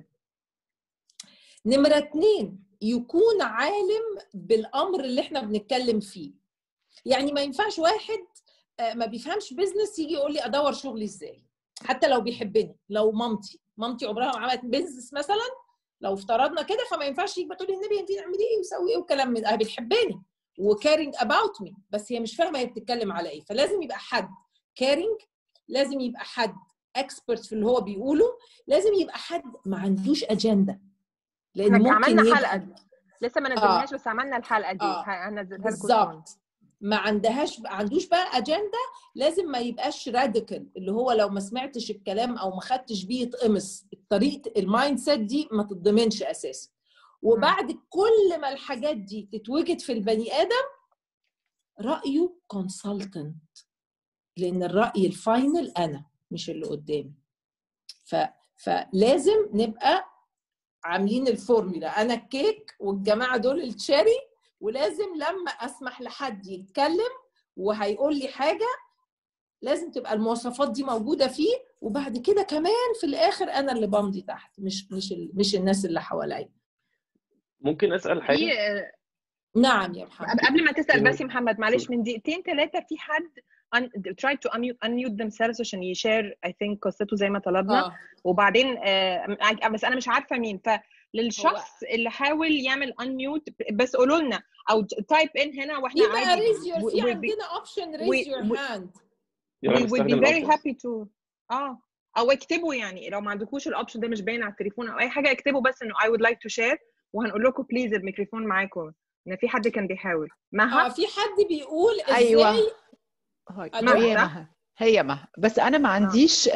نمرة اتنين يكون عالم بالامر اللي احنا بنتكلم فيه يعني ما ينفعش واحد ما بيفهمش بيزنس يجي يقول لي ادور شغلي ازاي حتى لو بيحبني لو مامتي مامتي عمرها ما عملت بيزنس مثلا لو افترضنا كده فما ينفعش يجي تقول لي النبي انت تعملي ايه وسوي ايه وكلام من ده بتحبني وكارينج اباوت مي بس هي مش فاهمه هي بتتكلم على ايه فلازم يبقى حد كارينج لازم يبقى حد اكسبرت في اللي هو بيقوله لازم يبقى حد ما عندوش اجنده لان ممكن عملنا يبقى... حلقه لسه ما نزلناش آه. بس عملنا الحلقه دي آه. هنزلها بالظبط ما عندهاش ما عندوش بقى اجنده لازم ما يبقاش راديكال اللي هو لو ما سمعتش الكلام او ما خدتش بيه يتقمص طريقه المايند سيت دي ما تتضمنش اساسا وبعد كل ما الحاجات دي تتوجد في البني ادم رايه كونسلتنت لان الراي الفاينل انا مش اللي قدامي ف فلازم نبقى عاملين الفورمولا انا الكيك والجماعه دول التشيري ولازم لما اسمح لحد يتكلم وهيقول لي حاجه لازم تبقى المواصفات دي موجوده فيه وبعد كده كمان في الاخر انا اللي بمضي تحت مش مش مش الناس اللي حواليا ممكن اسال حاجه نعم يا محمد قبل ما تسال بس يا محمد معلش من دقيقتين ثلاثه في حد try to unmute, unmute themselves عشان يشير I think قصته زي ما طلبنا آه. وبعدين آه بس انا مش عارفه مين فللشخص هو. اللي حاول يعمل unmute بس قولوا لنا او تايب ان هنا واحنا عادي raise your في عندنا اوبشن raise your hand we would be very happy to اه او اكتبوا يعني لو ما عندكوش الاوبشن ده مش باين على التليفون او اي حاجه اكتبوا بس انه I would like to share وهنقول لكم بليز الميكروفون معاكم ان في حد كان بيحاول مها اه في حد بيقول ازاي أيوة. هي مها هي مها بس انا ما عنديش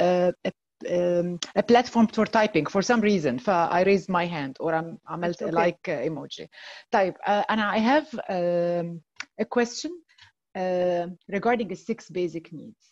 a platform for typing for some reason ف I raised my hand or عملت okay. like emoji طيب uh, انا I have um, a question uh, regarding the six basic needs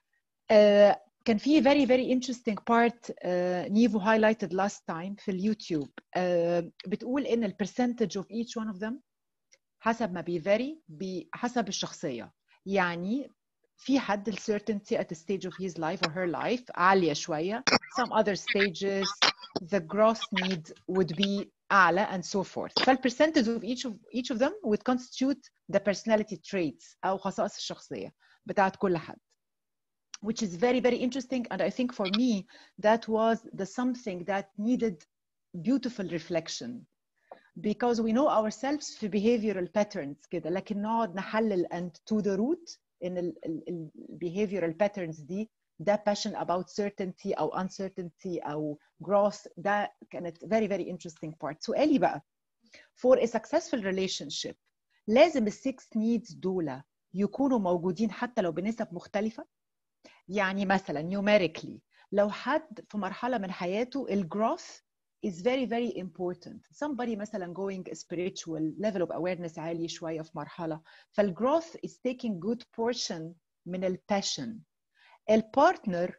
uh, كان في very very interesting part uh, نيفو highlighted last time في اليوتيوب uh, بتقول ان ال percentage of each one of them حسب ما بيفاري بحسب الشخصية يعني في حد ال certainty at a stage of his life or her life عالية شوية some other stages the growth need would be أعلى and so forth فال percentage of each of each of them would constitute the personality traits أو خصائص الشخصية بتاعت كل حد which is very very interesting and I think for me that was the something that needed beautiful reflection because we know ourselves في behavioral patterns كده لكن نقعد نحلل and to the root ان ال, ال, ال behavioral patterns دي ده passion about certainty او uncertainty او growth ده كانت very very interesting part سؤالي بقى for a successful relationship لازم السكس needs دول يكونوا موجودين حتى لو بنسب مختلفة يعني مثلا numerically لو حد في مرحلة من حياته الجروث is very very important somebody مثلا going spiritual level of awareness عالي شوية في مرحلة فالgrowth is taking good portion من الباشن البارتنر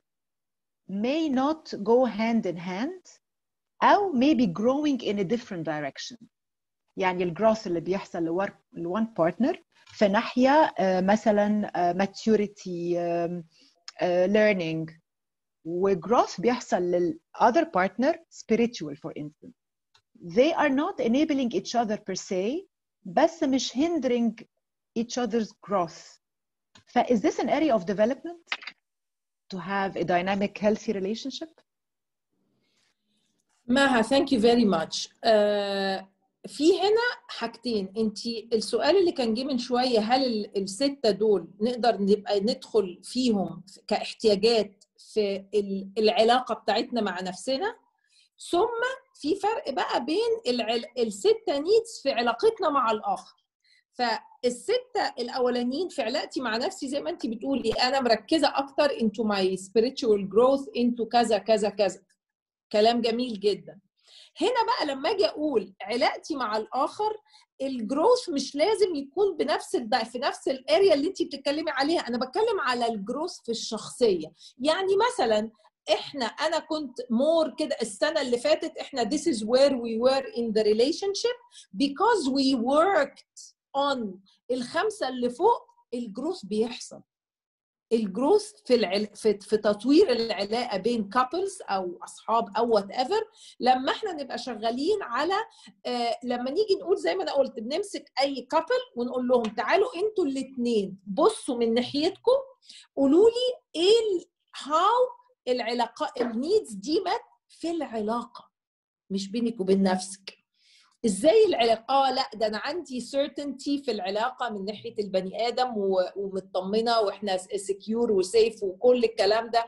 may not go hand in hand أو maybe growing in a different direction يعني الجروث اللي بيحصل لون بارتنر في ناحية مثلا maturity learning وجروث بيحصل لل other partner spiritual for instance they are not enabling each other per se بس مش hindering each other's growth ف is this an area of development to have a dynamic healthy relationship مها thank you very much uh, في هنا حاجتين انت السؤال اللي كان جه من شويه هل السته دول نقدر نبقى ندخل فيهم كاحتياجات في العلاقه بتاعتنا مع نفسنا ثم في فرق بقى بين العل... السته نيدز في علاقتنا مع الاخر فالسته الاولانيين في علاقتي مع نفسي زي ما انت بتقولي انا مركزه اكتر into my spiritual growth into كذا كذا كذا كلام جميل جدا هنا بقى لما اجي اقول علاقتي مع الاخر الجروث مش لازم يكون بنفس الد... في نفس الاريا اللي انت بتتكلمي عليها انا بتكلم على الجروث في الشخصيه يعني مثلا احنا انا كنت مور كده السنه اللي فاتت احنا this is where we were in the relationship because we worked on الخمسه اللي فوق الجروث بيحصل الجروث في العل... في في تطوير العلاقه بين كابلز او اصحاب او وات ايفر لما احنا نبقى شغالين على آه لما نيجي نقول زي ما انا قلت بنمسك اي كابل ونقول لهم تعالوا انتوا الاثنين بصوا من ناحيتكم قولوا لي ايه هاو العلاقه النيدز دي مات في العلاقه مش بينك وبين نفسك ازاي العلاقه اه لا ده انا عندي certainty في العلاقه من ناحيه البني ادم ومطمنه واحنا سكيور وسيف وكل الكلام ده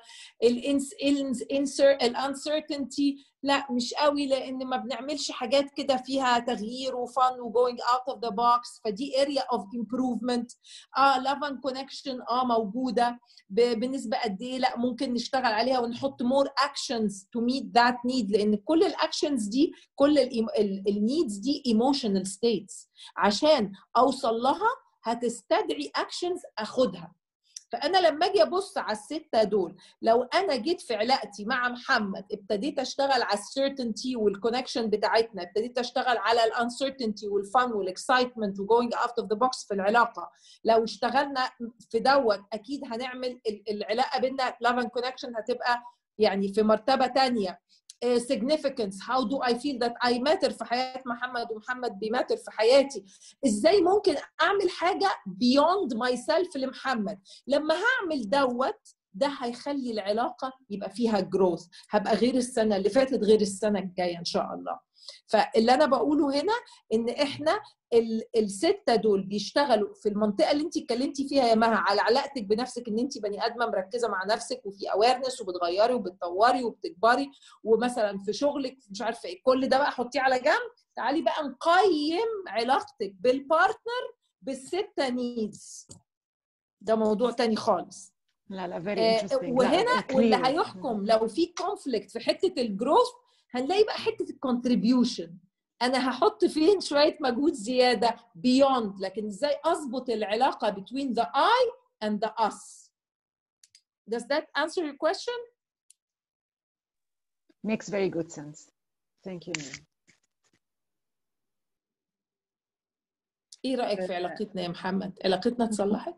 الانسرتينتي لا مش قوي لان ما بنعملش حاجات كده فيها تغيير وفن وجوينج اوت اوف ذا بوكس فدي اريا اوف امبروفمنت اه لاف اند كونكشن اه موجوده بنسبه قد ايه لا ممكن نشتغل عليها ونحط مور اكشنز تو ميت ذات نيد لان كل الاكشنز دي كل النيدز دي ايموشنال ستيتس عشان اوصل لها هتستدعي اكشنز اخدها فانا لما اجي ابص على السته دول لو انا جيت في علاقتي مع محمد ابتديت اشتغل على السيرتينتي والكونكشن بتاعتنا ابتديت اشتغل على الانسرتينتي والفن والاكسايتمنت وجوينج اوت اوف ذا بوكس في العلاقه لو اشتغلنا في دوت اكيد هنعمل العلاقه بينا لاف اند كونكشن هتبقى يعني في مرتبه ثانيه significance how do I feel that I matter في حياة محمد ومحمد بيماتر في حياتي ازاي ممكن اعمل حاجة beyond myself لمحمد لما هعمل دوت ده هيخلي العلاقة يبقى فيها جروث هبقى غير السنة اللي فاتت غير السنة الجاية إن شاء الله فاللي أنا بقوله هنا إن إحنا الستة دول بيشتغلوا في المنطقة اللي أنت اتكلمتي فيها يا مها على علاقتك بنفسك إن أنت بني آدمة مركزة مع نفسك وفي أويرنس وبتغيري وبتطوري وبتكبري ومثلا في شغلك مش عارفة إيه كل ده بقى حطيه على جنب تعالي بقى نقيم علاقتك بالبارتنر بالستة نيدز ده موضوع تاني خالص لا لا فيري انترستنج وهنا واللي هيحكم لو في كونفليكت في حته الجروث هنلاقي بقى حته الكونتريبيوشن انا هحط فين شويه مجهود زياده بيوند لكن ازاي اظبط العلاقه between the I and the us does that answer your question makes very good sense thank you ايه رايك في علاقتنا يا محمد علاقتنا اتصلحت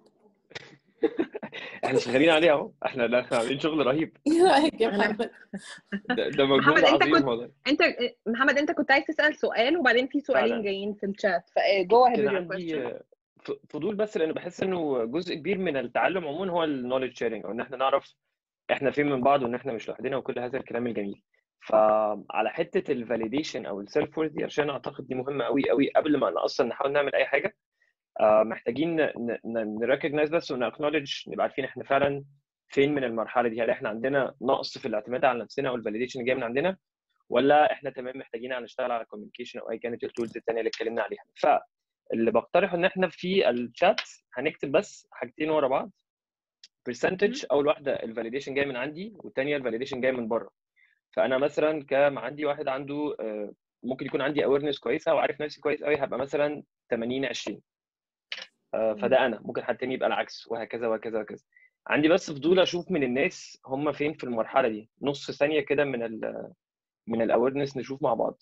احنا شغالين عليه اهو احنا احنا عاملين شغل رهيب ايه رايك يا محمد ده, ده مجهود انت عظيم كنت والله انت محمد انت كنت عايز تسال سؤال وبعدين في سؤالين فعلا. جايين في الشات فجو اهيد كان with your عندي question ف- فضول بس لان بحس انه جزء كبير من التعلم عموما هو النولج شيرنج او ان احنا نعرف احنا فين من بعض وان احنا مش لوحدنا وكل هذا الكلام الجميل فعلى حته الفاليديشن او السيلف وورث دي عشان اعتقد دي مهمه قوي قوي قبل ما أنا اصلا نحاول نعمل اي حاجه آه، محتاجين نركز بس ونأكنولج نبقى عارفين احنا فعلا فين من المرحله دي هل احنا عندنا نقص في الاعتماد على نفسنا او الفاليديشن جاي من عندنا ولا احنا تمام محتاجين نشتغل على الكوميونيكيشن او اي كانت التولز الثانيه اللي اتكلمنا عليها فاللي بقترحه ان احنا في الشات هنكتب بس حاجتين ورا بعض برسنتج اول واحده الفاليديشن جاي من عندي والثانيه الفاليديشن جاي من بره فانا مثلا كان عندي واحد عنده آه، ممكن يكون عندي اويرنس كويسه وعارف نفسي كويس قوي هبقى مثلا 80 20 آه، فده انا ممكن حد تاني يبقى العكس وهكذا وهكذا وهكذا عندي بس فضول اشوف من الناس هم فين في المرحله دي نص ثانيه كده من ال من الاويرنس نشوف مع بعض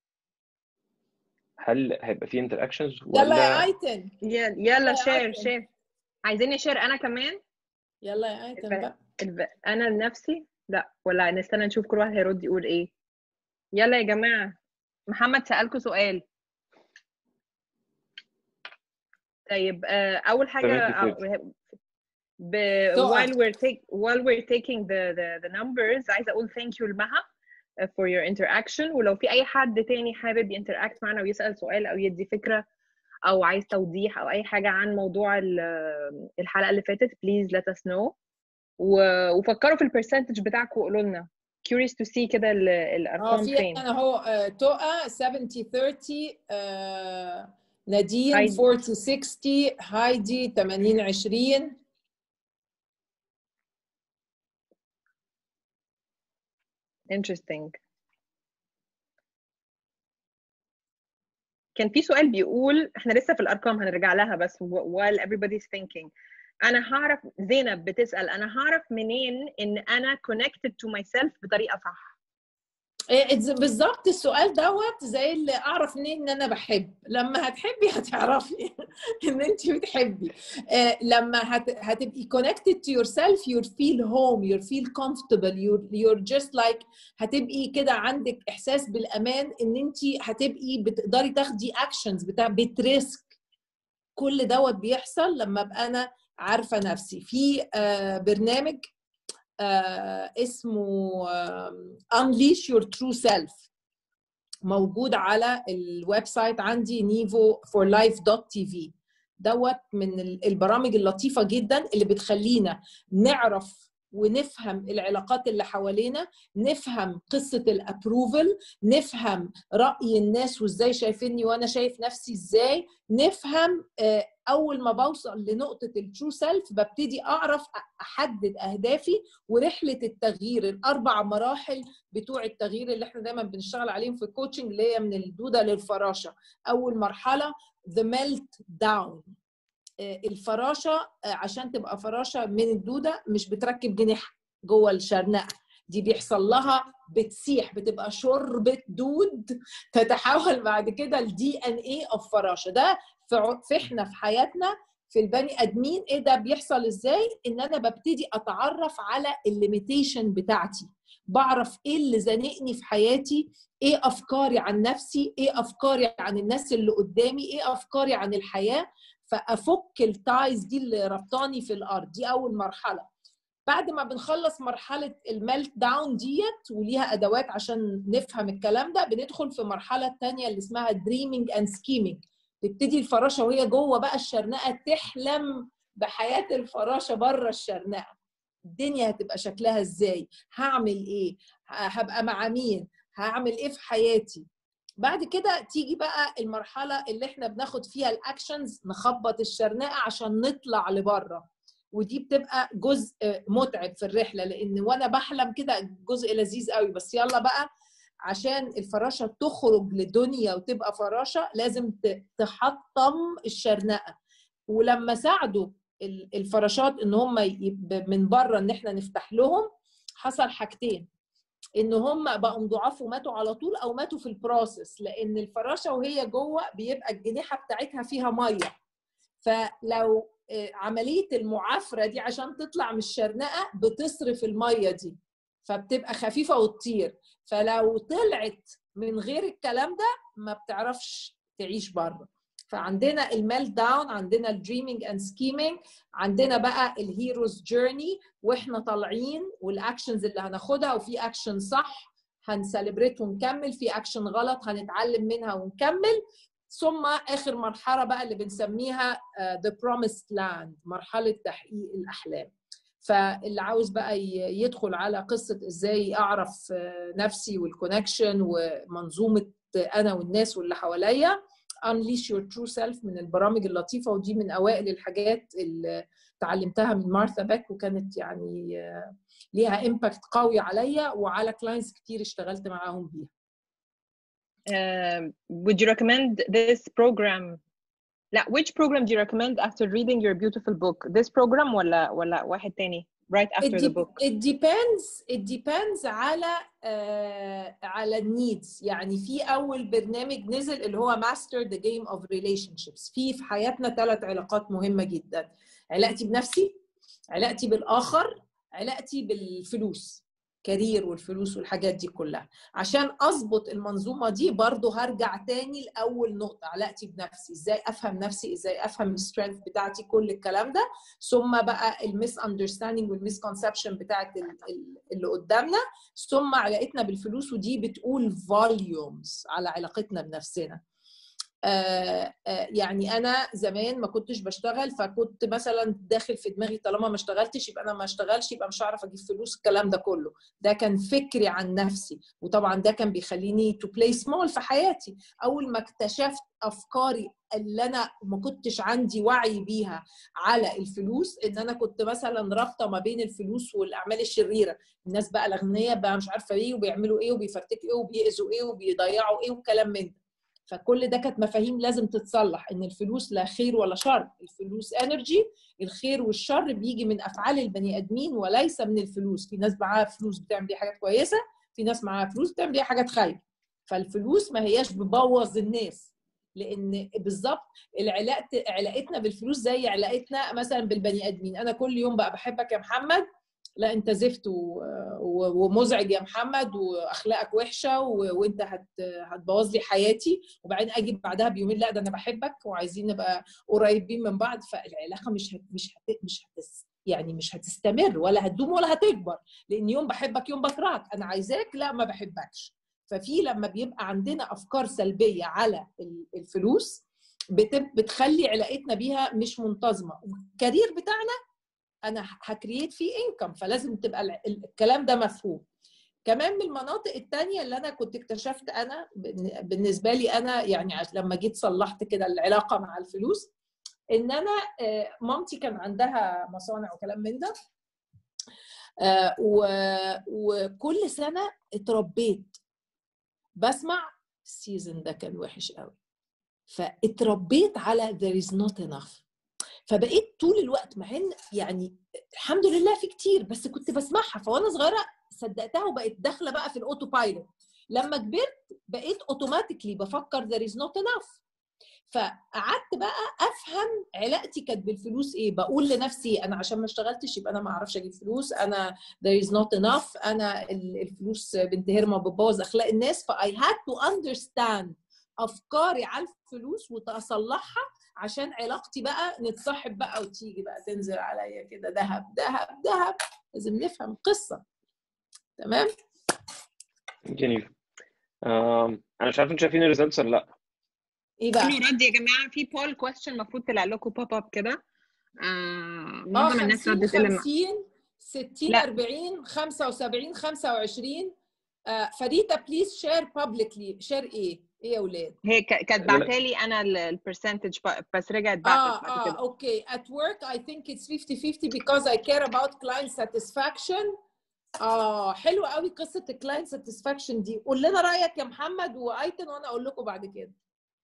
هل هيبقى في انتر اكشنز يلا يا ولا ايتن يلا يلا يا شير عسل. شير عايزين نشير انا كمان يلا يا ايتن الب- بقى الب- انا لنفسي لا ولا نستنى نشوف كل واحد هيرد يقول ايه يلا يا جماعه محمد سألكوا سؤال طيب آه، اول حاجه 70 آه، ب... تقع. while we're take while we're taking the the, the numbers عايزه اقول thank you لمها uh, for your interaction ولو في اي حد تاني حابب ينتراكت معنا ويسال سؤال او يدي فكره او عايز توضيح او اي حاجه عن موضوع ال- الحلقه اللي فاتت please let us know و- وفكروا في البرسنتج بتاعكم وقولوا لنا curious to see كده ال- اه الارقام في فين انا اهو آه، تقى 70 30 آه، نادين هايدي. 40 60 هايدي 80 20 interesting كان في سؤال بيقول احنا لسه في الارقام هنرجع لها بس while everybody's thinking انا هعرف زينب بتسال انا هعرف منين ان انا connected to myself بطريقه صح إيه، إتز- بالظبط السؤال دوت زي اللي اعرف منين ان انا بحب لما هتحبي هتعرفي ان انت بتحبي آه، لما هت... هتبقي connected to yourself you feel home you feel comfortable you're, you're just like هتبقي كده عندك احساس بالامان ان انت هتبقي بتقدري تاخدي actions بتاع بتريسك كل دوت بيحصل لما ابقى انا عارفه نفسي في آه، برنامج آه، اسمه آه، Unleash Your True Self موجود على الويب سايت عندي نيفو فور لايف دوت تي في دوت من البرامج اللطيفه جدا اللي بتخلينا نعرف ونفهم العلاقات اللي حوالينا نفهم قصة الابروفل نفهم رأي الناس وازاي شايفيني وانا شايف نفسي ازاي نفهم اول ما بوصل لنقطة الترو سيلف ببتدي اعرف احدد اهدافي ورحلة التغيير الاربع مراحل بتوع التغيير اللي احنا دايما بنشتغل عليهم في الكوتشنج اللي هي من الدودة للفراشة اول مرحلة the melt down الفراشه عشان تبقى فراشه من الدوده مش بتركب جناح جوه الشرنقه دي بيحصل لها بتسيح بتبقى شوربه دود تتحول بعد كده الدي ان اي اوف فراشه ده في احنا في حياتنا في البني ادمين ايه ده بيحصل ازاي ان انا ببتدي اتعرف على الليميتيشن بتاعتي بعرف ايه اللي زنقني في حياتي ايه افكاري عن نفسي ايه افكاري عن الناس اللي قدامي ايه افكاري عن الحياه فافك التايز دي اللي ربطاني في الارض دي اول مرحله بعد ما بنخلص مرحله الميلت داون ديت وليها ادوات عشان نفهم الكلام ده بندخل في المرحله الثانيه اللي اسمها دريمينج اند سكيمينج تبتدي الفراشه وهي جوه بقى الشرنقه تحلم بحياه الفراشه بره الشرنقه الدنيا هتبقى شكلها ازاي هعمل ايه هبقى مع مين هعمل ايه في حياتي بعد كده تيجي بقى المرحله اللي احنا بناخد فيها الاكشنز نخبط الشرنقه عشان نطلع لبره ودي بتبقى جزء متعب في الرحله لان وانا بحلم كده جزء لذيذ قوي بس يلا بقى عشان الفراشه تخرج للدنيا وتبقى فراشه لازم تحطم الشرنقه ولما ساعدوا الفراشات ان هم من بره ان احنا نفتح لهم حصل حاجتين ان هم بقوا ضعاف وماتوا على طول او ماتوا في البروسيس لان الفراشه وهي جوه بيبقى الجنيحه بتاعتها فيها ميه فلو عمليه المعافره دي عشان تطلع من الشرنقه بتصرف الميه دي فبتبقى خفيفه وتطير فلو طلعت من غير الكلام ده ما بتعرفش تعيش بره فعندنا الميل داون عندنا الدريمينج اند سكيمينج عندنا بقى الهيروز جيرني واحنا طالعين والاكشنز اللي هناخدها وفي اكشن صح هنسليبريت ونكمل في اكشن غلط هنتعلم منها ونكمل ثم اخر مرحله بقى اللي بنسميها ذا بروميسد لاند مرحله تحقيق الاحلام فاللي عاوز بقى يدخل على قصه ازاي اعرف نفسي والكونكشن ومنظومه انا والناس واللي حواليا Unleash Your True Self من البرامج اللطيفة ودي من أوائل الحاجات اللي تعلمتها من مارثا باك وكانت يعني ليها امباكت قوي عليا وعلى كلاينتس كتير اشتغلت معاهم بيها. Uh, would you recommend this program لا which program do you recommend after reading your beautiful book this program ولا ولا واحد تاني right after it the book it depends it depends على uh, على النيدز يعني في اول برنامج نزل اللي هو master the game of relationships في في حياتنا ثلاث علاقات مهمه جدا علاقتي بنفسي علاقتي بالاخر علاقتي بالفلوس كارير والفلوس والحاجات دي كلها عشان اظبط المنظومه دي برضو هرجع تاني لاول نقطه علاقتي بنفسي ازاي افهم نفسي ازاي افهم السترينث بتاعتي كل الكلام ده ثم بقى الميس اندرستاندينج والميس كونسبشن بتاعت اللي قدامنا ثم علاقتنا بالفلوس ودي بتقول فوليومز على علاقتنا بنفسنا آه آه يعني انا زمان ما كنتش بشتغل فكنت مثلا داخل في دماغي طالما ما اشتغلتش يبقى انا ما اشتغلش يبقى مش هعرف اجيب فلوس الكلام ده كله ده كان فكري عن نفسي وطبعا ده كان بيخليني تو بلاي سمول في حياتي اول ما اكتشفت افكاري اللي انا ما كنتش عندي وعي بيها على الفلوس ان انا كنت مثلا رابطه ما بين الفلوس والاعمال الشريره الناس بقى الاغنياء بقى مش عارفه ايه وبيعملوا ايه وبيفرتكوا ايه وبيأذوا ايه وبيضيعوا ايه وكلام من ده فكل ده كانت مفاهيم لازم تتصلح ان الفلوس لا خير ولا شر الفلوس انرجي الخير والشر بيجي من افعال البني ادمين وليس من الفلوس في ناس معاها فلوس بتعمل بيها حاجات كويسه في ناس معاها فلوس بتعمل بيها حاجات خايبه فالفلوس ما هياش بتبوظ الناس لان بالظبط العلاقه علاقتنا بالفلوس زي علاقتنا مثلا بالبني ادمين انا كل يوم بقى بحبك يا محمد لا انت زفت ومزعج يا محمد واخلاقك وحشه وانت هت هتبوظ لي حياتي وبعدين اجي بعدها بيومين لا ده انا بحبك وعايزين نبقى قريبين من بعض فالعلاقه مش هت مش هت مش هت يعني مش هتستمر ولا هتدوم ولا هتكبر لان يوم بحبك يوم بكرهك انا عايزاك لا ما بحبكش ففي لما بيبقى عندنا افكار سلبيه على الفلوس بتخلي علاقتنا بيها مش منتظمه الكارير بتاعنا انا هكريت فيه انكم فلازم تبقى الكلام ده مفهوم كمان من المناطق التانية اللي انا كنت اكتشفت انا بالنسبه لي انا يعني لما جيت صلحت كده العلاقه مع الفلوس ان انا مامتي كان عندها مصانع وكلام من ده وكل سنه اتربيت بسمع السيزون ده كان وحش قوي فاتربيت على there is not enough فبقيت طول الوقت مع ان يعني الحمد لله في كتير بس كنت بسمعها فوانا صغيره صدقتها وبقيت داخله بقى في الاوتو بايلوت لما كبرت بقيت اوتوماتيكلي بفكر there is not enough فقعدت بقى افهم علاقتي كانت بالفلوس ايه بقول لنفسي انا عشان ما اشتغلتش يبقى انا ما اعرفش اجيب فلوس انا there is not enough انا الفلوس بنت هرمه بتبوظ اخلاق الناس فاي هاد تو اندرستاند افكاري على الفلوس وتصلحها عشان علاقتي بقى نتصاحب بقى وتيجي بقى تنزل عليا كده ذهب ذهب ذهب لازم نفهم قصه تمام جميل انا مش عارف انتوا شايفين الريزلتس ولا لا ايه بقى؟ رد يا جماعه في بول كويستشن المفروض طلع لكم بوب اب كده آه معظم الناس ردت 50 60 40 75 25 آه فريده بليز شير بابليكلي شير ايه؟ ايه يا اولاد؟ هي كانت بعتها لي انا البرسنتج بس رجعت بعتت اه بعد كده. اه اوكي at work I think it's 50 50 because I care about client satisfaction اه حلوه قوي قصه الكلاينت ساتسفاكشن دي قول لنا رايك يا محمد وايتن وانا اقول لكم بعد كده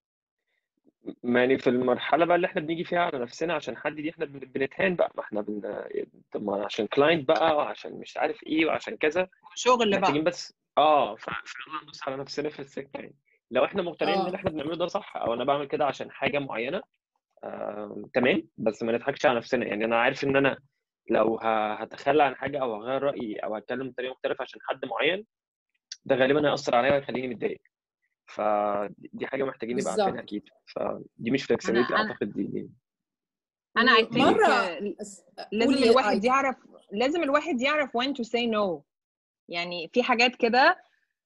يعني في المرحله بقى اللي احنا بنيجي فيها على نفسنا عشان حد دي احنا بنتهان بقى ما احنا بن... طب ما عشان كلاينت بقى وعشان مش عارف ايه وعشان كذا شغل بقى محتاجين بس اه فخلينا نبص على نفسنا في السكه يعني لو احنا مقتنعين ان اللي احنا بنعمله ده صح او انا بعمل كده عشان حاجه معينه آه، تمام بس ما نضحكش على نفسنا يعني انا عارف ان انا لو هتخلى عن حاجه او هغير رايي او هتكلم بطريقه مختلفه عشان حد معين ده غالبا هياثر عليا ويخليني متضايق فدي حاجه محتاجين نبقى عارفينها اكيد فدي مش فلكسبيتي اعتقد دي, دي. انا اي مره لازم الواحد يعرف لازم الواحد يعرف when to say no يعني في حاجات كده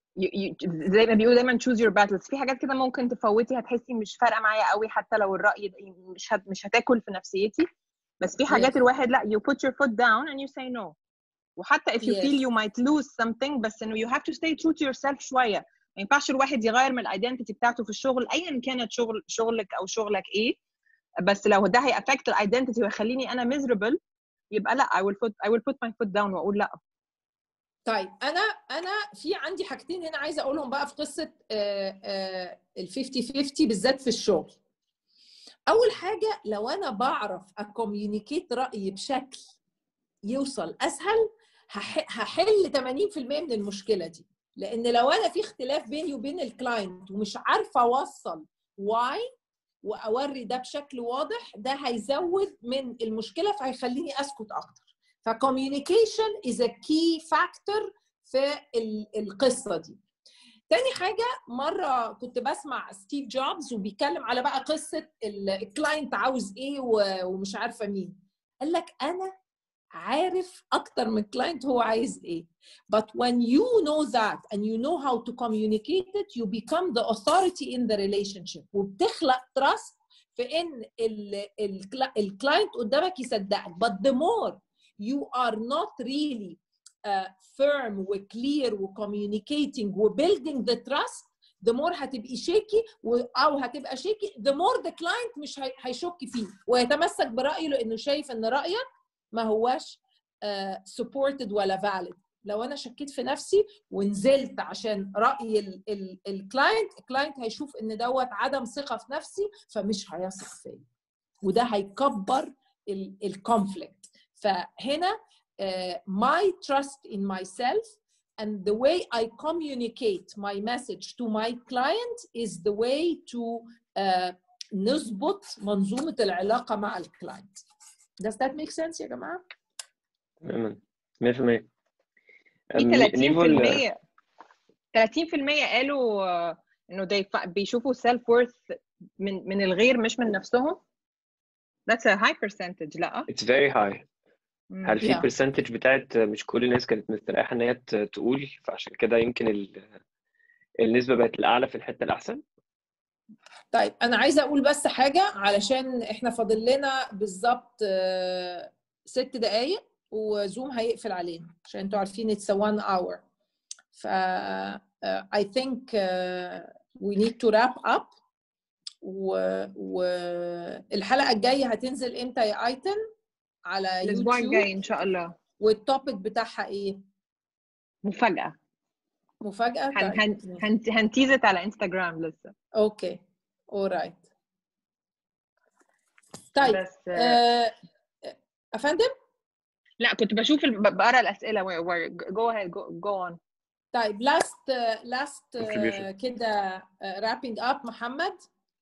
زي ما بيقولوا دايما choose your battles في حاجات كده ممكن تفوتي هتحسي مش فارقه معايا قوي حتى لو الراي مش هت مش هتاكل في نفسيتي بس في حاجات الواحد لا you put your foot down and you say no وحتى if you yes. feel you might lose something بس انه you have to stay true to yourself شويه ما ينفعش الواحد يغير من الايدنتيتي بتاعته في الشغل ايا كانت شغل شغلك او شغلك ايه بس لو ده هي affect الايدنتيتي ويخليني انا miserable يبقى لا I will put I will put my foot down واقول لا طيب انا انا في عندي حاجتين هنا عايزه اقولهم بقى في قصه ال 50 50 بالذات في الشغل اول حاجه لو انا بعرف اكوميونيكيت رايي بشكل يوصل اسهل هحل 80% من المشكله دي لان لو انا في اختلاف بيني وبين الكلاينت ومش عارفه اوصل واي واوري ده بشكل واضح ده هيزود من المشكله فهيخليني اسكت اكتر فكوميونيكيشن از ا كي فاكتور في القصه دي تاني حاجة مرة كنت بسمع ستيف جوبز وبيتكلم على بقى قصة الكلاينت عاوز ايه ومش عارفة مين قال لك أنا عارف أكتر من كلاينت هو عايز ايه but when you know that and you know how to communicate it you become the authority in the relationship وبتخلق trust في ان الكلاينت قدامك يصدقك but the more you are not really uh, firm وclear وcommunicating وbuilding the trust the more هتبقي شيكي او هتبقى شيكي the more the client مش هيشك فيه ويتمسك برايه لانه شايف ان رايك ما هواش uh, supported ولا valid لو انا شكيت في نفسي ونزلت عشان راي الكلاينت الكلاينت هيشوف ان دوت عدم ثقه في نفسي فمش هيثق فيا وده هيكبر الكونفليكت فهنا uh, my trust in myself and the way I communicate my message to my client is the way to uh, نظبط منظومة العلاقة مع الكلاينت. Does that make sense يا جماعة؟ تماما 100% في 30% 30% قالوا انه بيشوفوا سيلف وورث من من الغير مش من نفسهم. That's a high percentage لا؟ It's very high. هل في Yeah. برسنتج بتاعت مش كل الناس كانت مستريحه ان هي ت- تقول فعشان كده يمكن ال النسبه بقت الاعلى في الحته الاحسن طيب انا عايزه اقول بس حاجه علشان احنا فاضل لنا بالظبط آه، ست دقائق وزوم هيقفل علينا عشان انتوا عارفين اتس 1 اور ف اي ثينك وي نيد تو راب اب والحلقه الجايه هتنزل امتى يا ايتن على يوتيوب الاسبوع الجاي ان شاء الله والتوبيك بتاعها ايه مفاجاه مفاجاه هن هن هن هنتيزت على انستغرام لسه اوكي اورايت طيب بس آه، افندم لا كنت بشوف ال- ب- بقرا الاسئله where, where go ahead go, go on طيب لاست لاست Contribution. كده رابينج اب محمد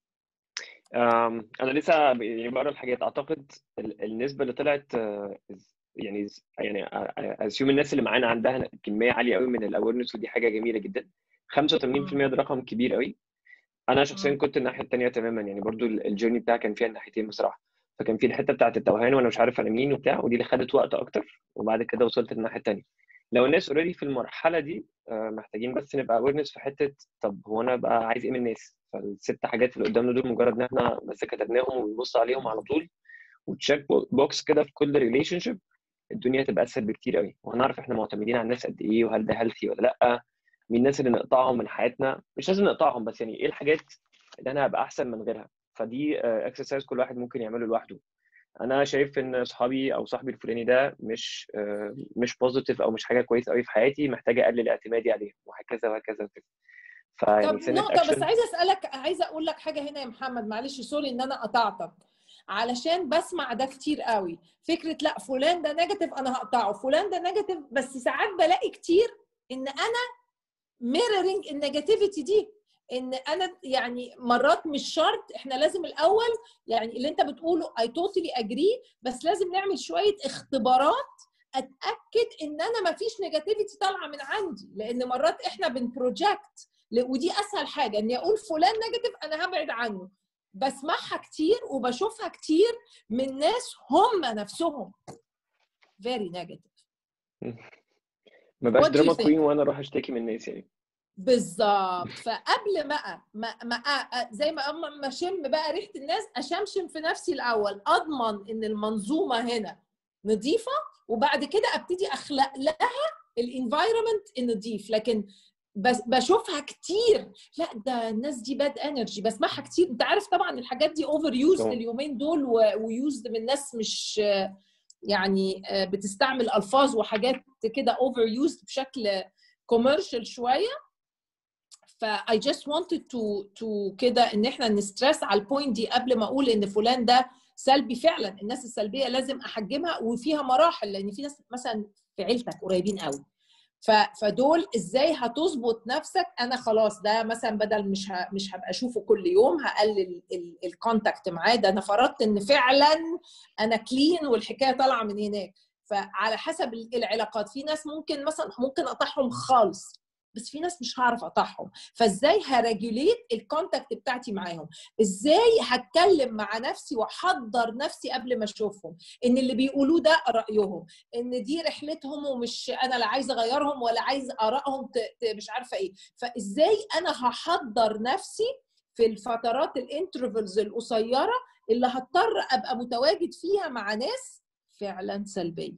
أم، انا لسه ب- يعني بقرا الحاجات اعتقد ال- النسبه اللي طلعت آه، يعني يعني اسيوم الناس اللي معانا عندها كميه عاليه قوي من الاويرنس ودي حاجه جميله جدا 85% ده رقم كبير قوي انا شخصيا مم. كنت الناحيه الثانيه تماما يعني برضو ال- الجيرني بتاعي كان فيها الناحيتين بصراحه فكان في الحته بتاعت التوهان وانا مش عارف انا مين وبتاع ودي اللي خدت وقت اكتر وبعد كده وصلت للناحيه الثانيه لو الناس اوريدي في المرحله دي آه، محتاجين بس نبقى اويرنس في حته طب هو انا بقى عايز ايه من الناس فالست حاجات اللي قدامنا دول مجرد ان احنا بس كتبناهم ونبص عليهم على طول وتشيك بوكس كده في كل ريليشن شيب الدنيا هتبقى اسهل بكتير قوي وهنعرف احنا معتمدين على الناس قد ايه وهل ده هيلثي ولا لا مين الناس اللي نقطعهم من حياتنا مش لازم نقطعهم بس يعني ايه الحاجات اللي انا هبقى احسن من غيرها فدي اكسرسايز كل واحد ممكن يعمله لوحده انا شايف ان صحابي او صاحبي الفلاني ده مش آه، مش بوزيتيف او مش حاجه كويسه قوي في حياتي محتاج اقلل اعتمادي عليه وهكذا وهكذا وكذا فيعني طب سنة نقطة بس اكشن عايزة أسألك عايزة أقول لك حاجة هنا يا محمد معلش سوري إن أنا قطعتك علشان بسمع ده كتير قوي فكرة لا فلان ده نيجاتيف أنا هقطعه فلان ده نيجاتيف بس ساعات بلاقي كتير إن أنا ميرورينج النيجاتيفيتي دي ان انا يعني مرات مش شرط احنا لازم الاول يعني اللي انت بتقوله اي توتالي اجري بس لازم نعمل شويه اختبارات اتاكد ان انا ما فيش نيجاتيفيتي طالعه من عندي لان مرات احنا بنبروجكت ودي اسهل حاجه اني اقول فلان نيجاتيف انا هبعد عنه بسمعها كتير وبشوفها كتير من ناس هم نفسهم very negative ما بقاش What do you دراما think? كوين وانا اروح اشتكي من الناس يعني بالظبط فقبل ما ما, ما زي ما أما ما اشم بقى ريحه الناس اشمشم في نفسي الاول اضمن ان المنظومه هنا نظيفه وبعد كده ابتدي اخلق لها الانفايرمنت النظيف لكن بس بشوفها كتير لا ده الناس دي باد انرجي بسمعها كتير انت عارف طبعا الحاجات دي اوفر يوزد طبعاً. اليومين دول ويوزد من ناس مش يعني بتستعمل الفاظ وحاجات كده اوفر يوزد بشكل كوميرشال شويه ف I just wanted to to كده ان احنا نسترس على البوينت دي قبل ما اقول ان فلان ده سلبي فعلا الناس السلبيه لازم احجمها وفيها مراحل لان في ناس مثلا في عيلتك قريبين قوي ف... فدول ازاي هتظبط نفسك انا خلاص ده مثلا بدل مش ه... مش هبقى اشوفه كل يوم هقلل الكونتاكت معاه ده انا فرضت ان فعلا انا كلين والحكايه طالعه من هناك فعلى حسب العلاقات في ناس ممكن مثلا ممكن اقطعهم خالص بس في ناس مش هعرف اقطعهم فازاي هريجوليت الكونتاكت بتاعتي معاهم ازاي هتكلم مع نفسي واحضر نفسي قبل ما اشوفهم ان اللي بيقولوه ده رايهم ان دي رحلتهم ومش انا لا عايزه اغيرهم ولا عايزه ارائهم ت... ت... مش عارفه ايه فازاي انا هحضر نفسي في الفترات الانترفلز القصيره اللي هضطر ابقى متواجد فيها مع ناس فعلا سلبيه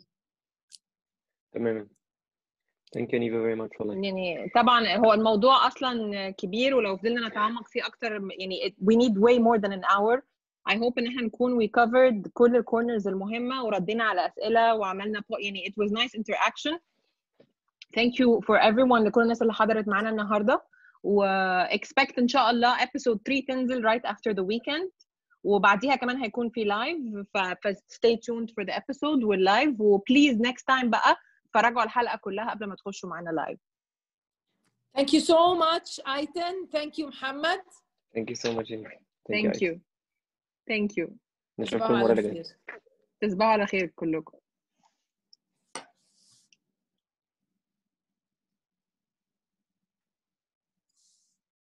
تماما Thank you Niva very much والله. يعني طبعا هو الموضوع اصلا كبير ولو فضلنا نتعمق فيه اكتر يعني it, we need way more than an hour I hope ان احنا نكون we covered كل الكورنرز المهمه وردينا على اسئله وعملنا يعني it was nice interaction thank you for everyone لكل الناس اللي حضرت معانا النهارده و expect ان شاء الله episode 3 تنزل right after the weekend وبعديها كمان هيكون في لايف ف stay tuned for the episode واللايف وبليز next time بقى اتفرجوا على الحلقه كلها قبل ما تخشوا معانا لايف Thank you so much Aitan thank you محمد Thank you so much Niva. Thank you Thank you نشوفكم المرة اللي جاية تصبحوا على خير كلكم